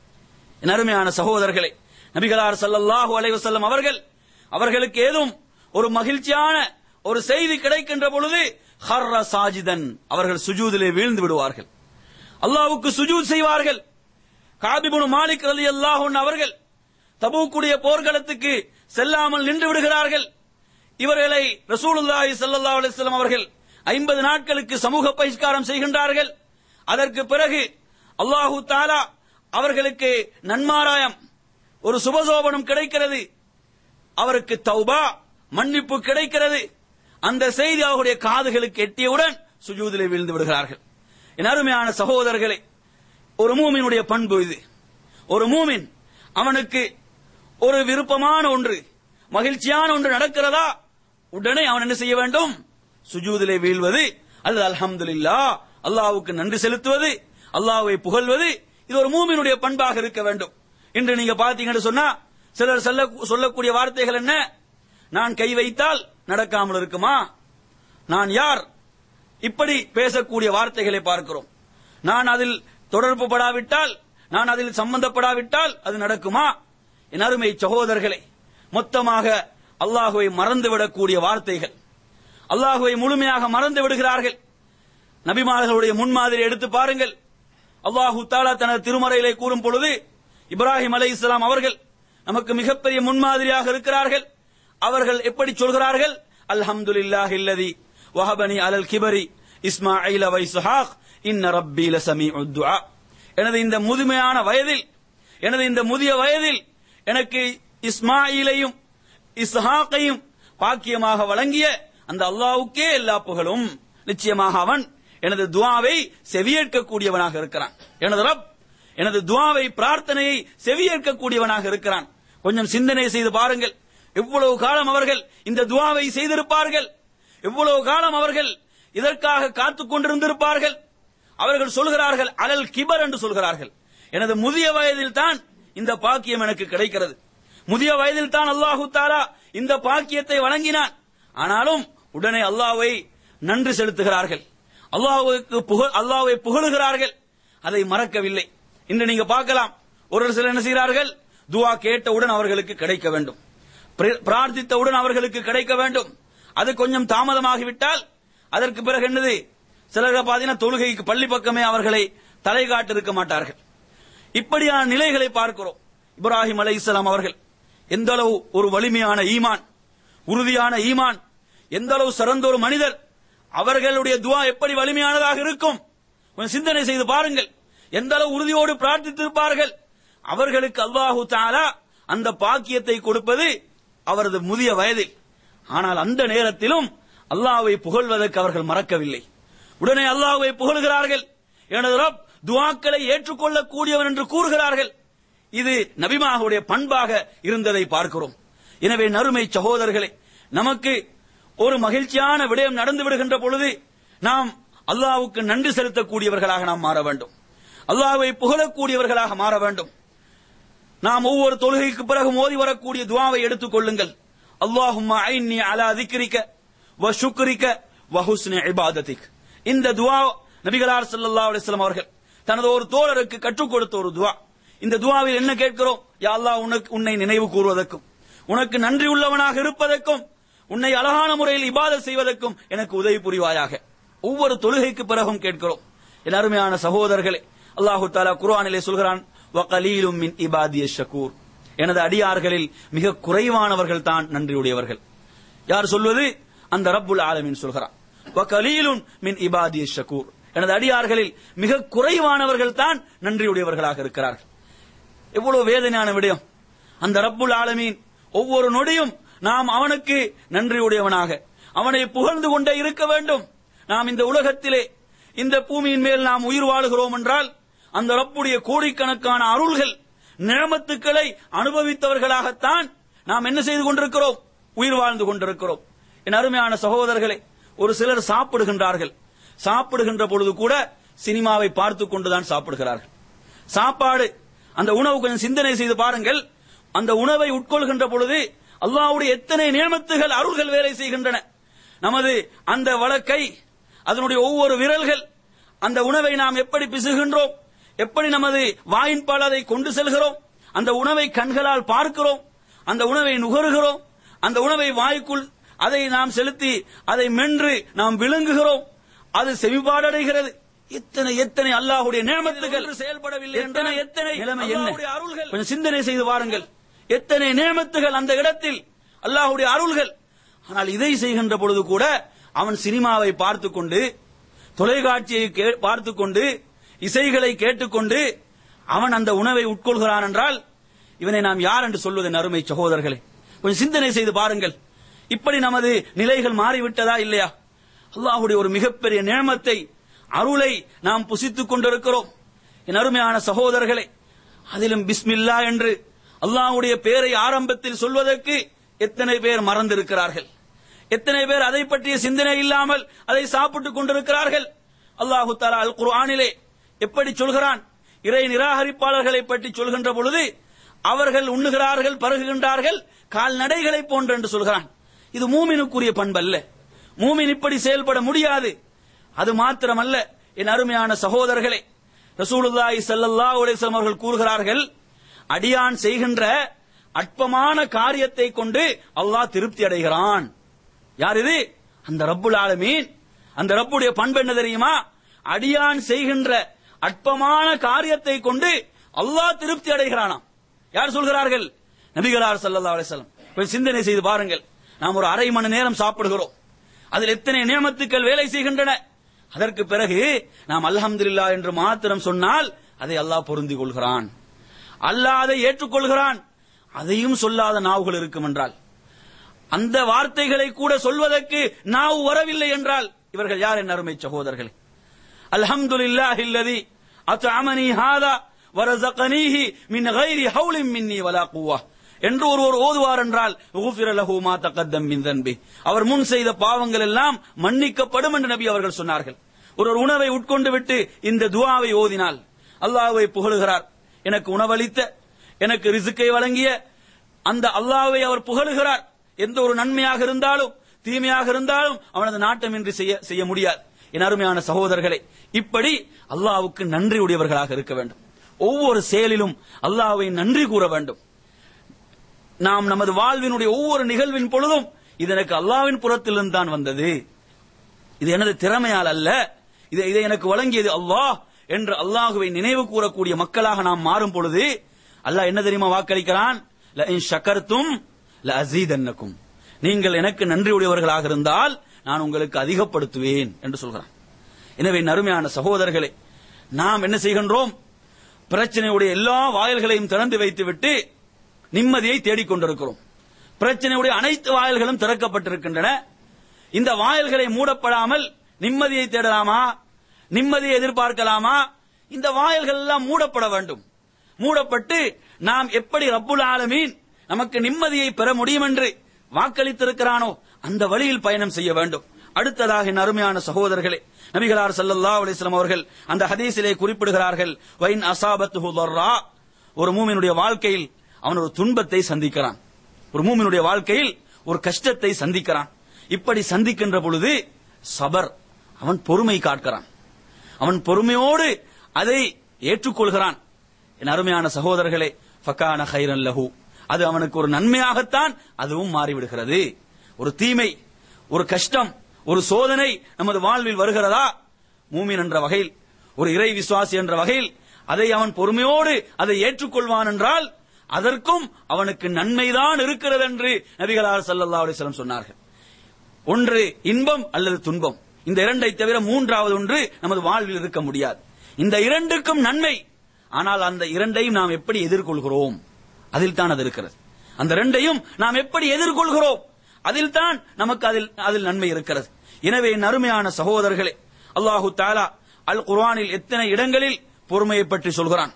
என் அருமையான சகோதரர்களே நபிகளார் ஸல்லல்லாஹு அலைஹி வஸல்லம் அவர்கள் அவர்களுக்கு ஏதும் ஒரு மகிழ்ச்சியான ஒரு செய்தி கிடைக்கின்ற பொழுது ஹர்ர சாஜிதன் அவர்கள் சுஜூதிலே வீழ்ந்து விடுவார்கள் அல்லாஹ்வுக்கு சுஜூத் செய்வார்கள் காபிபுன் மாலிக் ரலியல்லாஹு அன்ஹு அவர்கள் தபூக்குடைய போர்க்களத்துக்கு செல்லாமல் நின்று விடுகிறார்கள் இவர்களை ரசூலுல்லாஹி ஸல்லல்லாஹு அலைஹி வஸல்லம் அவர்கள் 50 நாட்களுக்கு சமூக பகிஷ்காரம் செய்கின்றார்கள் அதற்கு பிறகு அல்லாஹு தாலா அவர்களுக்கு நன்மாராயம் ஒரு சுபசோபனம் கிடைக்கிறது அவருக்கு தௌபா மன்னிப்பு கிடைக்கிறது அந்த செய்தி அவருடைய காதுகளுக்கு எட்டியவுடன் சுஜூதிலே விழுந்து விடுகிறார்கள் என் அருமையான சகோதரர்களே ஒரு மூமினுடைய பண்பு இது ஒரு மூமின் அவனுக்கு ஒரு விருப்பமான ஒன்று மகிழ்ச்சியான ஒன்று நடக்கிறதா உடனே அவன் என்ன செய்ய வேண்டும் சுஜூதிலே வீழ்வது அல்லது அல்ஹம்துலில்லா அல்லாஹ்வுக்கு நன்றி செலுத்துவது அல்லாஹ்வை புகழ்வது இது ஒரு மூமினுடைய பண்பாக இருக்க வேண்டும் இன்று நீங்க பாத்தீங்கன்னு சொன்னா சிலர் சொல்ல சொல்லக்கூடிய வார்த்தைகள் என்ன நான் கை வைத்தால் நடக்காமல் இருக்குமா நான் யார் இப்படி பேசக்கூடிய வார்த்தைகளை பார்க்கிறோம் நான் அதில் தொடர்பு படாவிட்டால் நான் அதில் சம்பந்தப்படாவிட்டால் அது நடக்குமா என் அருமை சகோதரர்களே மொத்தமாக அல்லாஹுவை மறந்துவிடக்கூடிய வார்த்தைகள் அல்லாஹுவை முழுமையாக மறந்து விடுகிறார்கள் நபிமார்களுடைய முன்மாதிரி எடுத்து பாருங்கள் அல்லாஹு தாலா தனது திருமறையிலே கூறும் பொழுது இப்ராஹிம் அலை இஸ்லாம் அவர்கள் நமக்கு மிகப்பெரிய முன்மாதிரியாக இருக்கிறார்கள் அவர்கள் எப்படி சொல்கிறார்கள் அல்ஹம்துலில்லாஹ் இல்லதி வஹபனி அலல் கிபரி இஸ்மாயில் வை சுஹாக் இன்ன ரப்பி லசமீஉத் துஆ எனது இந்த முதுமையான வயதில் எனது இந்த முதிய வயதில் எனக்கு இஸ்மாயிலையும் இஸ்ஹாக்கையும் பாக்கியமாக வழங்கிய அந்த அல்லாஹ்வுக்கே எல்லா புகழும் நிச்சயமாக அவன் எனது துவாவை செவியேற்கக்கூடியவனாக இருக்கிறான் எனது ரப் எனது துவாவை பிரார்த்தனையை செவியேற்கக்கூடியவனாக இருக்கிறான் கொஞ்சம் சிந்தனை செய்து பாருங்கள் எவ்வளவு காலம் அவர்கள் இந்த துவாவை செய்திருப்பார்கள் எவ்வளவு காலம் அவர்கள் இதற்காக காத்துக் கொண்டிருந்திருப்பார்கள் அவர்கள் சொல்கிறார்கள் அலல் கிபர் என்று சொல்கிறார்கள் எனது முதிய வயதில் தான் இந்த பாக்கியம் எனக்கு கிடைக்கிறது முதிய வயதில் தான் அல்லாஹு தாலா இந்த பாக்கியத்தை வழங்கினான் ஆனாலும் உடனே அல்லாஹ்வை நன்றி செலுத்துகிறார்கள் அல்லாஹ்வுக்கு புகழ் அல்லாஹ்வை புகழுகிறார்கள் அதை மறக்கவில்லை இன்று நீங்க பார்க்கலாம் ஒரு சிலர் என்ன செய்கிறார்கள் துவா கேட்டவுடன் அவர்களுக்கு கிடைக்க வேண்டும் பிர- பிரார்த்தித்தவுடன் அவர்களுக்கு கிடைக்க வேண்டும் அது கொஞ்சம் தாமதமாகிவிட்டால் அதற்கு பிறகு என்னது சிலர் பாத்தீங்கன்னா தொழுகைக்கு பள்ளி பக்கமே அவர்களை தலை காட்டிருக்க மாட்டார்கள் இப்படியான நிலைகளை பார்க்கிறோம் இப்ராஹிம் அலை அவர்கள் எந்த அளவு ஒரு வலிமையான ஈமான் உறுதியான ஈமான் எந்த அளவு சிறந்த ஒரு மனிதர் அவர்களுடைய துவா எப்படி வலிமையானதாக இருக்கும் கொஞ்சம் சிந்தனை செய்து பாருங்கள் எந்த அளவு உறுதியோடு பிரார்த்தித்திருப்பார்கள் அவர்களுக்கு அல்லாஹு தாலா அந்த பாக்கியத்தை கொடுப்பது அவரது முதிய வயதில் ஆனால் அந்த நேரத்திலும் அல்லாஹ்வை புகழ்வதற்கு அவர்கள் மறக்கவில்லை உடனே அல்லாஹ்வை புகழ்கிறார்கள் எனது ரப் துவாக்களை ஏற்றுக்கொள்ளக்கூடியவன் என்று கூறுகிறார்கள் இது நபிமாவுடைய பண்பாக இருந்ததை பார்க்கிறோம் எனவே நறுமை சகோதரர்களே நமக்கு ஒரு மகிழ்ச்சியான விடயம் நடந்து விடுகின்ற பொழுது நாம் அல்லாஹ்வுக்கு நன்றி செலுத்தக்கூடியவர்களாக நாம் மாற வேண்டும் அல்லாஹ்வை புகழக்கூடியவர்களாக மாற வேண்டும் நாம் ஒவ்வொரு தொழுகைக்கு பிறகு மோதி வரக்கூடிய துவாவை எடுத்துக் கொள்ளுங்கள் அல்லாஹும்ம ஐன்னி அலா திக்ரிக்க வ ஷுக்ரிக்க வ ஹுஸ்னி இபாதத்திக் இந்த துவா நபிகளார் ஸல்லல்லாஹு அலைஹி வஸல்லம் அவர்கள் தனது ஒரு தோழருக்கு கற்றுக் கொடுத்த ஒரு துவா இந்த துவாவில் என்ன கேட்கிறோம் யா அல்லாஹ் உனக்கு உன்னை நினைவு கூறுவதற்கும் உனக்கு நன்றி உள்ளவனாக இருப்பதற்கும் உன்னை அழகான முறையில் இபாதத் செய்வதற்கும் எனக்கு உதவி புரிவாயாக ஒவ்வொரு தொழுகைக்கு பிறகும் கேட்கிறோம் என் அருமையான சகோதரர்களே அல்லாஹு தாலா குர்ஆனிலே சொல்கிறான் வகலீலும் மின் இபாதிய ஷக்கூர் எனது அடியார்களில் மிக குறைவானவர்கள் தான் நன்றியுடையவர்கள் யார் சொல்வது அந்த ரப்புல் ஆலமீன் சொல்கிறான் வகலீலுன் மின் இபாதிய ஷக்கூர் எனது அடியார்களில் மிக குறைவானவர்கள் தான் நன்றியுடையவர்களாக இருக்கிறார்கள் எவ்வளவு வேதனையான விடயம் அந்த ரப்புல் ஆலமீன் ஒவ்வொரு நொடியும் நாம் அவனுக்கு நன்றியுடையவனாக அவனை புகழ்ந்து கொண்டே இருக்க வேண்டும் நாம் இந்த உலகத்திலே இந்த பூமியின் மேல் நாம் உயிர் வாழுகிறோம் என்றால் அந்த ரப்புடைய கோடிக்கணக்கான அருள்கள் நிழமத்துக்களை அனுபவித்தவர்களாகத்தான் நாம் என்ன செய்து கொண்டிருக்கிறோம் உயிர் வாழ்ந்து கொண்டிருக்கிறோம் என் அருமையான சகோதரர்களே ஒரு சிலர் சாப்பிடுகின்றார்கள் சாப்பிடுகின்ற பொழுது கூட சினிமாவை பார்த்துக் கொண்டுதான் சாப்பிடுகிறார்கள் சாப்பாடு அந்த உணவு கொஞ்சம் சிந்தனை செய்து பாருங்கள் அந்த உணவை உட்கொள்கின்ற பொழுது அல்லாஹ்வுடைய எத்தனை நியமத்துகள் அருள்கள் வேலை செய்கின்றன நமது அந்த வழக்கை அதனுடைய ஒவ்வொரு விரல்கள் அந்த உணவை நாம் எப்படி பிசுகின்றோம் எப்படி நமது வாயின்பால் அதை கொண்டு செல்கிறோம் அந்த உணவை கண்களால் பார்க்கிறோம் அந்த உணவை நுகருகிறோம் அந்த உணவை வாய்க்குள் அதை நாம் செலுத்தி அதை மென்று நாம் விழுங்குகிறோம் அது செவிபாடடைகிறது எத்தனை எத்தனை அல்லாஹ்வுடைய நியமத்துகள் செயல்படவில்லை எத்தனை எத்தனை நிலைமை என்ன கொஞ்சம் சிந்தனை செய்து பாருங்கள் எத்தனை நியமத்துகள் அந்த இடத்தில் அல்லாஹ்வுடைய அருள்கள் ஆனால் இதை செய்கின்ற பொழுது கூட அவன் சினிமாவை பார்த்துக் கொண்டு தொலைக்காட்சியை கே- பார்த்துக் கொண்டு இசைகளை கேட்டுக்கொண்டு அவன் அந்த உணவை உட்கொள்கிறான் என்றால் இவனை நாம் யார் என்று சொல்வதன் அருமை சகோதரர்களே கொஞ்சம் சிந்தனை செய்து பாருங்கள் இப்படி நமது நிலைகள் மாறிவிட்டதா இல்லையா அல்லாஹ்வுடைய ஒரு மிகப்பெரிய நியமத்தை அருளை நாம் புசித்துக் கொண்டிருக்கிறோம் என் அருமையான சகோதரர்களே அதிலும் பிஸ்மில்லா என்று அல்லாஹ்வுடைய பேரை ஆரம்பத்தில் சொல்வதற்கு எத்தனை பேர் மறந்திருக்கிறார்கள் எத்தனை பேர் அதை பற்றிய சிந்தனை இல்லாமல் அதை சாப்பிட்டுக் கொண்டிருக்கிறார்கள் அல்லாஹு தாலா அல் குர்ஆனிலே எப்படி சொல்கிறான் இறை நிராகரிப்பாளர்களை பற்றி சொல்கின்ற பொழுது அவர்கள் உண்ணுகிறார்கள் பருகுகின்றார்கள் கால்நடைகளை போன்று என்று சொல்கிறான் இது மூமினுக்குரிய பண்பல்ல மூமின் இப்படி செயல்பட முடியாது அது மாத்திரமல்ல என் அருமையான சகோதரர்களே ரசூலுல்லாஹி ஸல்லல்லாஹு அலைஹி வஸல்லம் அவர்கள் கூறுகிறார்கள் அடியான் செய்கின்ற அற்பமான காரியத்தை கொண்டு அல்லாஹ் திருப்தி அடைகிறான் யார் இது அந்த ரப்புல் ஆலமீன் அந்த ரப்புடைய பண்பு என்ன தெரியுமா அடியான் செய்கின்ற அற்பமான காரியத்தை கொண்டு அல்லாஹ் திருப்தி அடைகிறானாம் யார் சொல்கிறார்கள் நபிகளார் ஸல்லல்லாஹு அலைஹி வஸல்லம் போய் சிந்தனை செய்து பாருங்கள் நாம் ஒரு அரை மணி நேரம் சாப்பிடுகிறோம் அதில் எத்தனை நியமத்துக்கள் வேலை செய்கின்றன அதற்கு பிறகு நாம் அல்ஹம்துலில்லாஹ் என்று மாத்திரம் சொன்னால் அதை அல்லாஹ் பொருந்திக் கொள்கிறான் அல்லாஹ் அதை ஏற்றுக்கொள்கிறான் அதையும் சொல்லாத நாவுகள் இருக்கும் என்றால் அந்த வார்த்தைகளை கூட சொல்வதற்கு நாவு வரவில்லை என்றால் இவர்கள் யார் என் அருமை சகோதரர்களே அல்ஹம்துலில்லாஹி அல்லதி அத்அமனி ஹாதா வரஸகனீஹி மின் கைரி ஹவுலின் மின்னி வலா குவா என்று ஒருவர் ஓதுவார் என்றால் உஃபிர லஹு மா தகத்தம் மின் தன்பி அவர் முன் செய்த பாவங்கள் எல்லாம் மன்னிக்கப்படும் என்று நபி அவர்கள் சொன்னார்கள் ஒருவர் உணவை உட்கொண்டு விட்டு இந்த துஆவை ஓதினால் அல்லாஹ்வை புகழுகிறார் எனக்கு உணவளித்த எனக்கு ரிசுக்கை வழங்கிய அந்த அல்லாஹ்வை அவர் புகழுகிறார் எந்த ஒரு நன்மையாக இருந்தாலும் தீமையாக இருந்தாலும் அவனது நாட்டமின்றி செய்ய செய்ய முடியாது என் அருமையான சகோதரர்களே இப்படி அல்லாஹ்வுக்கு நன்றி உடையவர்களாக இருக்க வேண்டும் ஒவ்வொரு செயலிலும் அல்லாஹ்வை நன்றி கூற வேண்டும் நாம் நமது வாழ்வினுடைய ஒவ்வொரு நிகழ்வின் பொழுதும் இது எனக்கு அல்லாஹ்வின் புறத்திலிருந்து தான் வந்தது இது எனது திறமையால் அல்ல இது இதை எனக்கு வழங்கியது அல்லாஹ் என்று அல்லாஹுவை நினைவு கூறக்கூடிய மக்களாக நாம் மாறும் பொழுது அல்லாஹ் என்ன தெரியுமா வாக்களிக்கிறான் லஇன் ஷக்கர்தும் லஅஸீதன்னக்கும் நீங்கள் எனக்கு நன்றி உடையவர்களாக இருந்தால் நான் உங்களுக்கு அதிகப்படுத்துவேன் என்று சொல்கிறான் எனவே நறுமையான சகோதரர்களே நாம் என்ன செய்கின்றோம் பிரச்சனையுடைய எல்லா வாயில்களையும் திறந்து வைத்துவிட்டு நிம்மதியை தேடிக்கொண்டிருக்கிறோம் பிரச்சனையுடைய அனைத்து வாயில்களும் திறக்கப்பட்டிருக்கின்றன இந்த வாயில்களை மூடப்படாமல் நிம்மதியை தேடலாமா நிம்மதியை எதிர்பார்க்கலாமா இந்த வாயில்கள் எல்லாம் மூடப்பட வேண்டும் மூடப்பட்டு நாம் எப்படி ரப்புல் ஆலமீன் நமக்கு நிம்மதியை பெற முடியும் என்று வாக்களித்திருக்கிறானோ அந்த வழியில் பயணம் செய்ய வேண்டும் அடுத்ததாக என் அருமையான சகோதரர்களே நபிகளார் ஸல்லல்லாஹு அலைஹி வஸல்லம் அவர்கள் அந்த ஹதீஸிலே குறிப்பிடுகிறார்கள் வைன் அசாபத்துஹு தர்ரா ஒரு மூமினுடைய வாழ்க்கையில் அவன் ஒரு துன்பத்தை சந்திக்கிறான் ஒரு மூமினுடைய வாழ்க்கையில் ஒரு கஷ்டத்தை சந்திக்கிறான் இப்படி சந்திக்கின்ற பொழுது சபர் அவன் பொறுமை காட்கிறான் அவன் பொறுமையோடு அதை ஏற்றுக்கொள்கிறான் என் அருமையான சகோதரர்களே ஃபக்கான ஹைரன் லஹு அது அவனுக்கு ஒரு நன்மையாகத்தான் அதுவும் மாறிவிடுகிறது ஒரு தீமை ஒரு கஷ்டம் ஒரு சோதனை நமது வாழ்வில் வருகிறதா மூமின் என்ற வகையில் ஒரு இறை விசுவாசி என்ற வகையில் அதை அவன் பொறுமையோடு அதை ஏற்றுக்கொள்வான் என்றால் அதற்கும் அவனுக்கு நன்மைதான் இருக்கிறது என்று நபிகளார் ஸல்லல்லாஹு அலைஹி வஸல்லம் சொன்னார்கள் ஒன்று இன்பம் அல்லது துன்பம் இந்த இரண்டை தவிர மூன்றாவது ஒன்று நமது வாழ்வில் இருக்க முடியாது இந்த இரண்டுக்கும் நன்மை ஆனால் அந்த இரண்டையும் நாம் எப்படி எதிர்கொள்கிறோம் அதில் தான் அது இருக்கிறது அந்த இரண்டையும் நாம் எப்படி எதிர்கொள்கிறோம் அதில் தான் நமக்கு அதில் அதில் நன்மை இருக்கிறது எனவே என் அருமையான சகோதரர்களே அல்லாஹு தாலா அல் குர்ஆனில் எத்தனை இடங்களில் பொறுமையை பற்றி சொல்கிறான்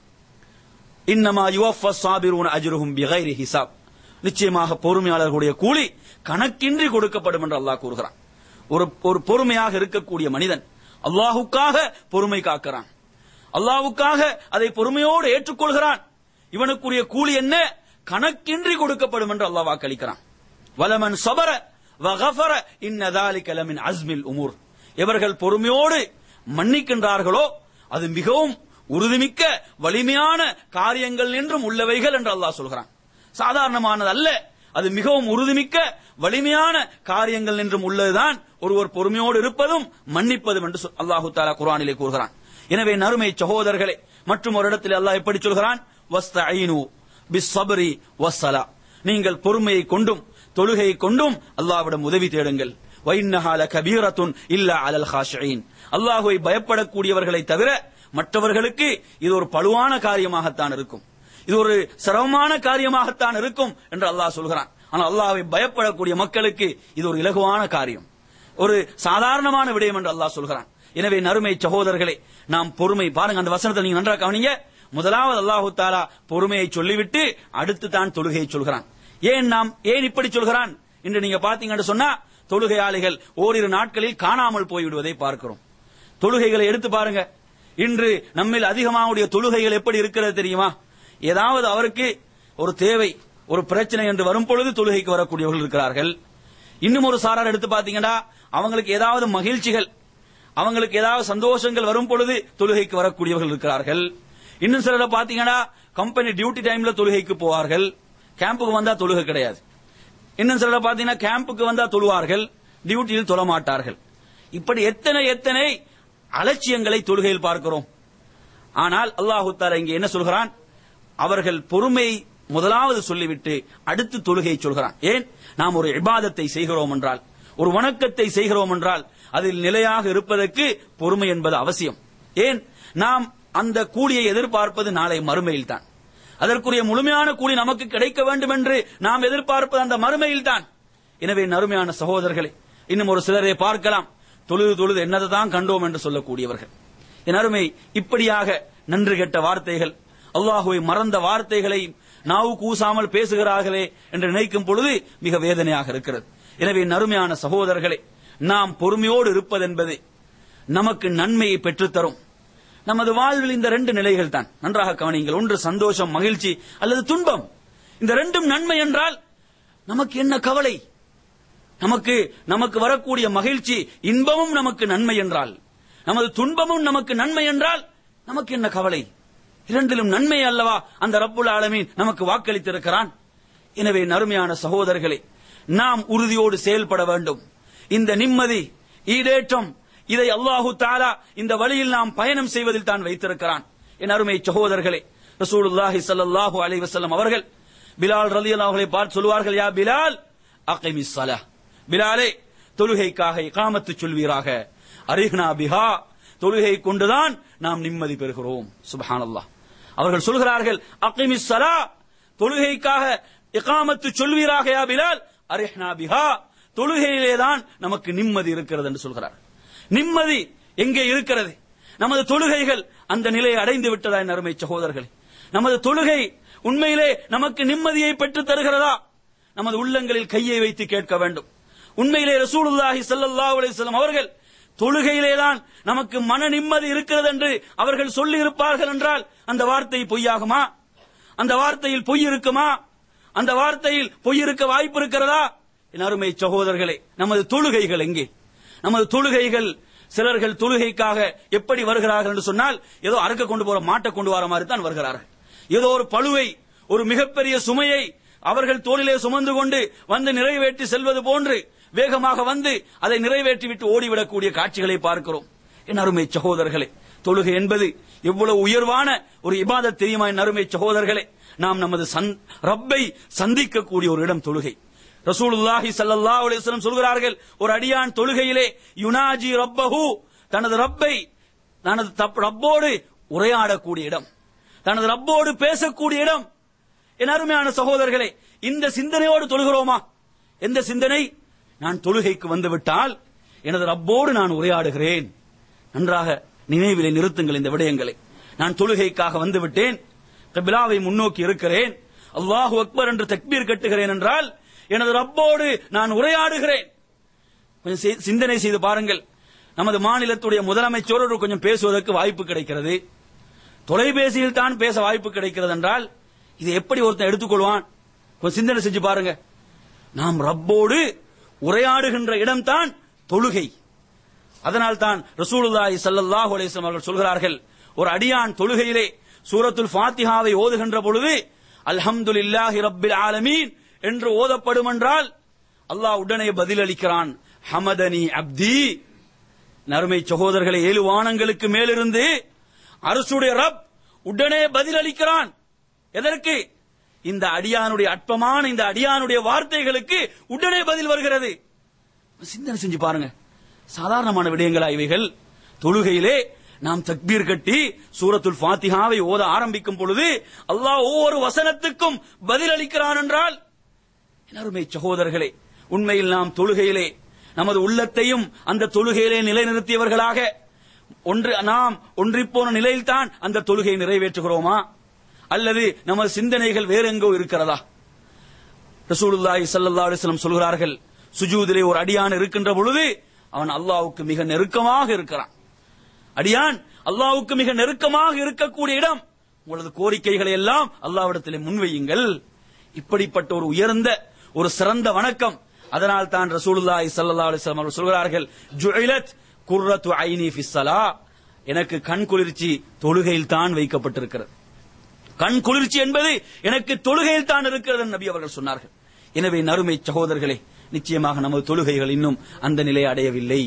இன்னமா யுவஃப சாபிரூன அஜ்ருஹும் பிகைரி ஹிசாப் நிச்சயமாக பொறுமையாளர்களுடைய கூலி கணக்கின்றி கொடுக்கப்படும் என்று அல்லாஹ் கூறுகிறான் ஒரு ஒரு பொறுமையாக இருக்கக்கூடிய மனிதன் அல்லாஹுக்காக பொறுமை காக்கிறான் அல்லாஹ்வுக்காக அதை பொறுமையோடு ஏற்றுக்கொள்கிறான் இவனுக்குரிய கூலி என்ன கணக்கின்றி கொடுக்கப்படும் என்று அல்லாஹ் வாக்களிக்கிறான் வலமன் சபர வகஃபர இன்னதாலிக லமின் அஸ்மில் உமூர் எவர்கள் பொறுமையோடு மன்னிக்கின்றார்களோ அது மிகவும் உறுதிமிக்க வலிமையான காரியங்கள் என்றும் உள்ளவைகள் என்று அல்லாஹ் சொல்கிறான் சாதாரணமானது அல்ல அது மிகவும் உறுதிமிக்க வலிமையான காரியங்கள் என்றும் உள்ளதுதான் ஒருவர் பொறுமையோடு இருப்பதும் மன்னிப்பதும் என்று சொல்- அல்லாஹு தாலா குர்ஆனிலே கூறுகிறான் எனவே நறுமை சகோதரர்களே மற்றும் ஒரு இடத்தில் அல்லாஹ் எப்படி சொல்கிறான் வஸ்தஈனு பிஸ்ஸப்ரி வஸ்ஸலா நீங்கள் பொறுமையை கொண்டும் தொழுகையை கொண்டும் அல்லாஹ்விடம் உதவி தேடுங்கள் வைன்னஹால கபீரத்துன் இல்ல அலல் ஹாஷியின் அல்லாஹுவை பயப்படக்கூடியவர்களை தவிர மற்றவர்களுக்கு இது ஒரு பழுவான காரியமாகத்தான் இருக்கும் இது ஒரு சிரமமான காரியமாகத்தான் இருக்கும் என்று அல்லாஹ் சொல்கிறான் ஆனால் அல்லாஹ்வை பயப்படக்கூடிய மக்களுக்கு இது ஒரு இலகுவான காரியம் ஒரு சாதாரணமான விடயம் என்று அல்லாஹ் சொல்கிறான் எனவே நறுமை சகோதரர்களே நாம் பொறுமை பாருங்க அந்த வசனத்தை நீங்க நன்றா கவனிங்க முதலாவது அல்லாஹு தாலா பொறுமையை சொல்லிவிட்டு அடுத்து தான் தொழுகையை சொல்கிறான் ஏன் நாம் ஏன் இப்படி சொல்கிறான் இன்று நீங்க பாத்தீங்கன்னு சொன்னா தொழுகையாளிகள் ஓரிரு நாட்களில் காணாமல் போய்விடுவதை பார்க்கிறோம் தொழுகைகளை எடுத்து பாருங்க இன்று நம்மில் அதிகமாவுடைய தொழுகைகள் எப்படி இருக்கிறது தெரியுமா ஏதாவது அவருக்கு ஒரு தேவை ஒரு பிரச்சனை என்று வரும் பொழுது தொழுகைக்கு வரக்கூடியவர்கள் இருக்கிறார்கள் இன்னும் ஒரு சாரார் எடுத்து பாத்தீங்கன்னா அவங்களுக்கு ஏதாவது மகிழ்ச்சிகள் அவங்களுக்கு ஏதாவது சந்தோஷங்கள் வரும் பொழுது தொழுகைக்கு வரக்கூடியவர்கள் இருக்கிறார்கள் இன்னும் சிலரை பாத்தீங்கன்னா கம்பெனி டியூட்டி டைம்ல தொழுகைக்கு போவார்கள் கேம்புக்கு வந்தா தொழுகை கிடையாது இன்னும் சிலரை பாத்தீங்கன்னா கேம்புக்கு வந்தா தொழுவார்கள் டியூட்டியில் தொழ மாட்டார்கள் இப்படி எத்தனை எத்தனை அலட்சியங்களை தொழுகையில் பார்க்கிறோம் ஆனால் அல்லாஹு தாலா இங்கே என்ன சொல்கிறான் அவர்கள் பொறுமை முதலாவது சொல்லிவிட்டு அடுத்து தொழுகையை சொல்கிறான் ஏன் நாம் ஒரு இபாதத்தை செய்கிறோம் என்றால் ஒரு வணக்கத்தை செய்கிறோம் என்றால் அதில் நிலையாக இருப்பதற்கு பொறுமை என்பது அவசியம் ஏன் நாம் அந்த கூலியை எதிர்பார்ப்பது நாளை மறுமையில் தான் அதற்குரிய முழுமையான கூலி நமக்கு கிடைக்க வேண்டும் என்று நாம் எதிர்பார்ப்பது அந்த மறுமையில் தான் எனவே நறுமையான சகோதரர்களே இன்னும் ஒரு சிலரை பார்க்கலாம் தொழுது தொழுது என்னதான் கண்டோம் என்று சொல்லக்கூடியவர்கள் என் அருமை இப்படியாக நன்று கெட்ட வார்த்தைகள் அல்லாஹுவை மறந்த வார்த்தைகளை நாவு கூசாமல் பேசுகிறார்களே என்று நினைக்கும் பொழுது மிக வேதனையாக இருக்கிறது எனவே நறுமையான சகோதரர்களே நாம் பொறுமையோடு இருப்பதென்பது நமக்கு நன்மையை பெற்றுத்தரும் நமது வாழ்வில் இந்த ரெண்டு நிலைகள் தான் நன்றாக கவனியுங்கள் ஒன்று சந்தோஷம் மகிழ்ச்சி அல்லது துன்பம் இந்த ரெண்டும் நன்மை என்றால் நமக்கு என்ன கவலை நமக்கு நமக்கு வரக்கூடிய மகிழ்ச்சி இன்பமும் நமக்கு நன்மை என்றால் நமது துன்பமும் நமக்கு நன்மை என்றால் நமக்கு என்ன கவலை இரண்டிலும் நன்மை அல்லவா அந்த ரப்புல் ஆலமீன் நமக்கு வாக்களித்திருக்கிறான் எனவே நறுமையான சகோதரர்களே நாம் உறுதியோடு செயல்பட வேண்டும் இந்த நிம்மதி ஈடேற்றம் இதை அல்லாஹு தாலா இந்த வழியில் நாம் பயணம் செய்வதில் தான் வைத்திருக்கிறான் என் அருமை சகோதரர்களே ரசூலுல்லாஹி ஸல்லல்லாஹு அலைஹி வஸல்லம் அவர்கள் பிலால் ரலியல்லாஹு அன்ஹு பார்த்து சொல்வார்கள் யா பிலால் அகிமிஸ் ஸலாஹ் பிலாலே தொழுகைக்காக இகாமத்து சொல்வீராக அரிஹ்னா பிஹா தொழுகை கொண்டுதான் நாம் நிம்மதி பெறுகிறோம் சுப்ஹானல்லாஹ் அவர்கள் சொல்கிறார்கள் அகிமிஸ் ஸலா தொழுகைக்காக இகாமத்து சொல்வீராக யா பிலால் அரிஹ்னா பிஹா தொழுகையிலே தான் நமக்கு நிம்மதி இருக்கிறது என்று சொல்கிறார் நிம்மதி எங்கே இருக்கிறது நமது தொழுகைகள் அந்த நிலையை அடைந்து விட்டதா என் அருமை சகோதரர்களே நமது தொழுகை உண்மையிலே நமக்கு நிம்மதியை பெற்று தருகிறதா நமது உள்ளங்களில் கையை வைத்து கேட்க வேண்டும் உண்மையிலே ரசூலுல்லாஹி ஸல்லல்லாஹு அலைஹி வஸல்லம் அவர்கள் தொழுகையிலேதான் நமக்கு மன நிம்மதி இருக்கிறது என்று அவர்கள் சொல்லி இருப்பார்கள் என்றால் அந்த வார்த்தை பொய்யாகுமா அந்த வார்த்தையில் பொய் இருக்குமா அந்த வார்த்தையில் பொய் இருக்க வாய்ப்பு இருக்கிறதா என் அருமை சகோதரர்களே நமது தொழுகைகள் எங்கே நமது தொழுகைகள் சிலர்கள் தொழுகைக்காக எப்படி வருகிறார்கள் என்று சொன்னால் ஏதோ அறுக்க கொண்டு போற மாட்டை கொண்டு வர மாதிரி தான் வருகிறார்கள் ஏதோ ஒரு பழுவை ஒரு மிகப்பெரிய சுமையை அவர்கள் தோளிலே சுமந்து கொண்டு வந்து நிறைவேற்றி செல்வது போன்று வேகமாக வந்து அதை நிறைவேற்றி விட்டு ஓடிவிடக்கூடிய காட்சிகளை பார்க்கிறோம் என் அருமை சகோதரர்களே தொழுகை என்பது எவ்வளவு உயர்வான ஒரு இபாதத் தெரியுமா என் அருமை சகோதரர்களே நாம் நமது சந்- ரப்பை சந்திக்கக்கூடிய ஒரு இடம் தொழுகை ரசூலுல்லாஹி ஸல்லல்லாஹு அலைஹி வஸல்லம் சொல்கிறார்கள் ஒரு அடியான் தொழுகையிலே யுனாஜி ரப்பஹு தனது ரப்பை தனது தப்- ரப்போடு உரையாடக்கூடிய இடம் தனது ரப்போடு பேசக்கூடிய இடம் என் அருமையான சகோதரர்களே இந்த சிந்தனையோடு தொழுகிறோமா எந்த சிந்தனை நான் தொழுகைக்கு வந்துவிட்டால் எனது ரப்போடு நான் உரையாடுகிறேன் நன்றாக நினைவிலே நிறுத்துங்கள் இந்த விடயங்களை நான் தொழுகைக்காக வந்துவிட்டேன் கபிலாவை முன்னோக்கி இருக்கிறேன் அல்லாஹு அக்பர் என்று தக்பீர் கட்டுகிறேன் என்றால் எனது ரப்போடு நான் உரையாடுகிறேன் கொஞ்சம் சி- சிந்தனை செய்து பாருங்கள் நமது மாநிலத்துடைய முதலமைச்சரோடு கொஞ்சம் பேசுவதற்கு வாய்ப்பு கிடைக்கிறது தொலைபேசியில் தான் பேச வாய்ப்பு கிடைக்கிறது என்றால் இதை எப்படி ஒருத்தன் எடுத்துக்கொள்வான் கொஞ்சம் சிந்தனை செஞ்சு பாருங்க நாம் ரப்போடு உரையாடுகின்ற இடம்தான் தொழுகை அதனால் தான் ரசூலுல்லாஹி ஸல்லல்லாஹு அலைஹி வஸல்லம் அவர்கள் சொல்கிறார்கள் ஒரு அடியான் தொழுகையிலே சூரத்துல் ஃபாத்திஹாவை ஓதுகின்ற பொழுது அல்ஹம்துலில்லாஹி ரப்பில் ஆலமீன் என்று ஓதப்படும் என்றால் அல்லாஹ் உடனே பதிலளிக்கிறான் ஹமதனி அப்தி நறுமை சகோதரர்களை ஏழு வானங்களுக்கு மேலிருந்து அரசுடைய ரப் உடனே பதிலளிக்கிறான் எதற்கு இந்த அடியானுடைய அற்பமான இந்த அடியானுடைய வார்த்தைகளுக்கு உடனே பதில் வருகிறது சிந்தனை செஞ்சு பாருங்க சாதாரணமான விடயங்களா இவைகள் தொழுகையிலே நாம் தக்பீர் கட்டி சூரத்துல் ஃபாத்திஹாவை ஓத ஆரம்பிக்கும் பொழுது அல்லாஹ் ஒவ்வொரு வசனத்துக்கும் பதில் அளிக்கிறான் என்றால் என் அருமை சகோதரர்களே உண்மையில் நாம் தொழுகையிலே நமது உள்ளத்தையும் அந்த தொழுகையிலே நிலைநிறுத்தியவர்களாக ஒன்று நாம் ஒன்றிப்போன நிலையில்தான் அந்த தொழுகையை நிறைவேற்றுகிறோமா அல்லது நமது சிந்தனைகள் வேற எங்கோ இருக்கிறதா ரசூலுல்லாஹி ஸல்லல்லாஹு அலைஹி வஸல்லம் சொல்கிறார்கள் சுஜூதிலே ஒரு அடியான் இருக்கின்ற பொழுது அவன் அல்லாஹ்வுக்கு மிக நெருக்கமாக இருக்கிறான் அடியான் அல்லாஹ்வுக்கு மிக நெருக்கமாக இருக்கக்கூடிய இடம் உங்களது கோரிக்கைகளை எல்லாம் அல்லாஹ்விடத்திலே முன்வையுங்கள் இப்படிப்பட்ட ஒரு உயர்ந்த ஒரு சிறந்த வணக்கம் அதனால் தான் ரசூலுல்லாஹி ஸல்லல்லாஹு அலைஹி வஸல்லம் அவர்கள் சொல்கிறார்கள் ஜுஇலத் குர்ரத்து ஐனி ஃபிஸ் ஸலா எனக்கு கண் குளிர்ச்சி தொழுகையில் தான் வைக்கப்பட்டிருக்கிறது கண் குளிர்ச்சி என்பது எனக்கு தொழுகையில் தான் இருக்கிறது என்று நபி அவர்கள் சொன்னார்கள் எனவே நறுமை சகோதரர்களே நிச்சயமாக நமது தொழுகைகள் இன்னும் அந்த நிலை அடையவில்லை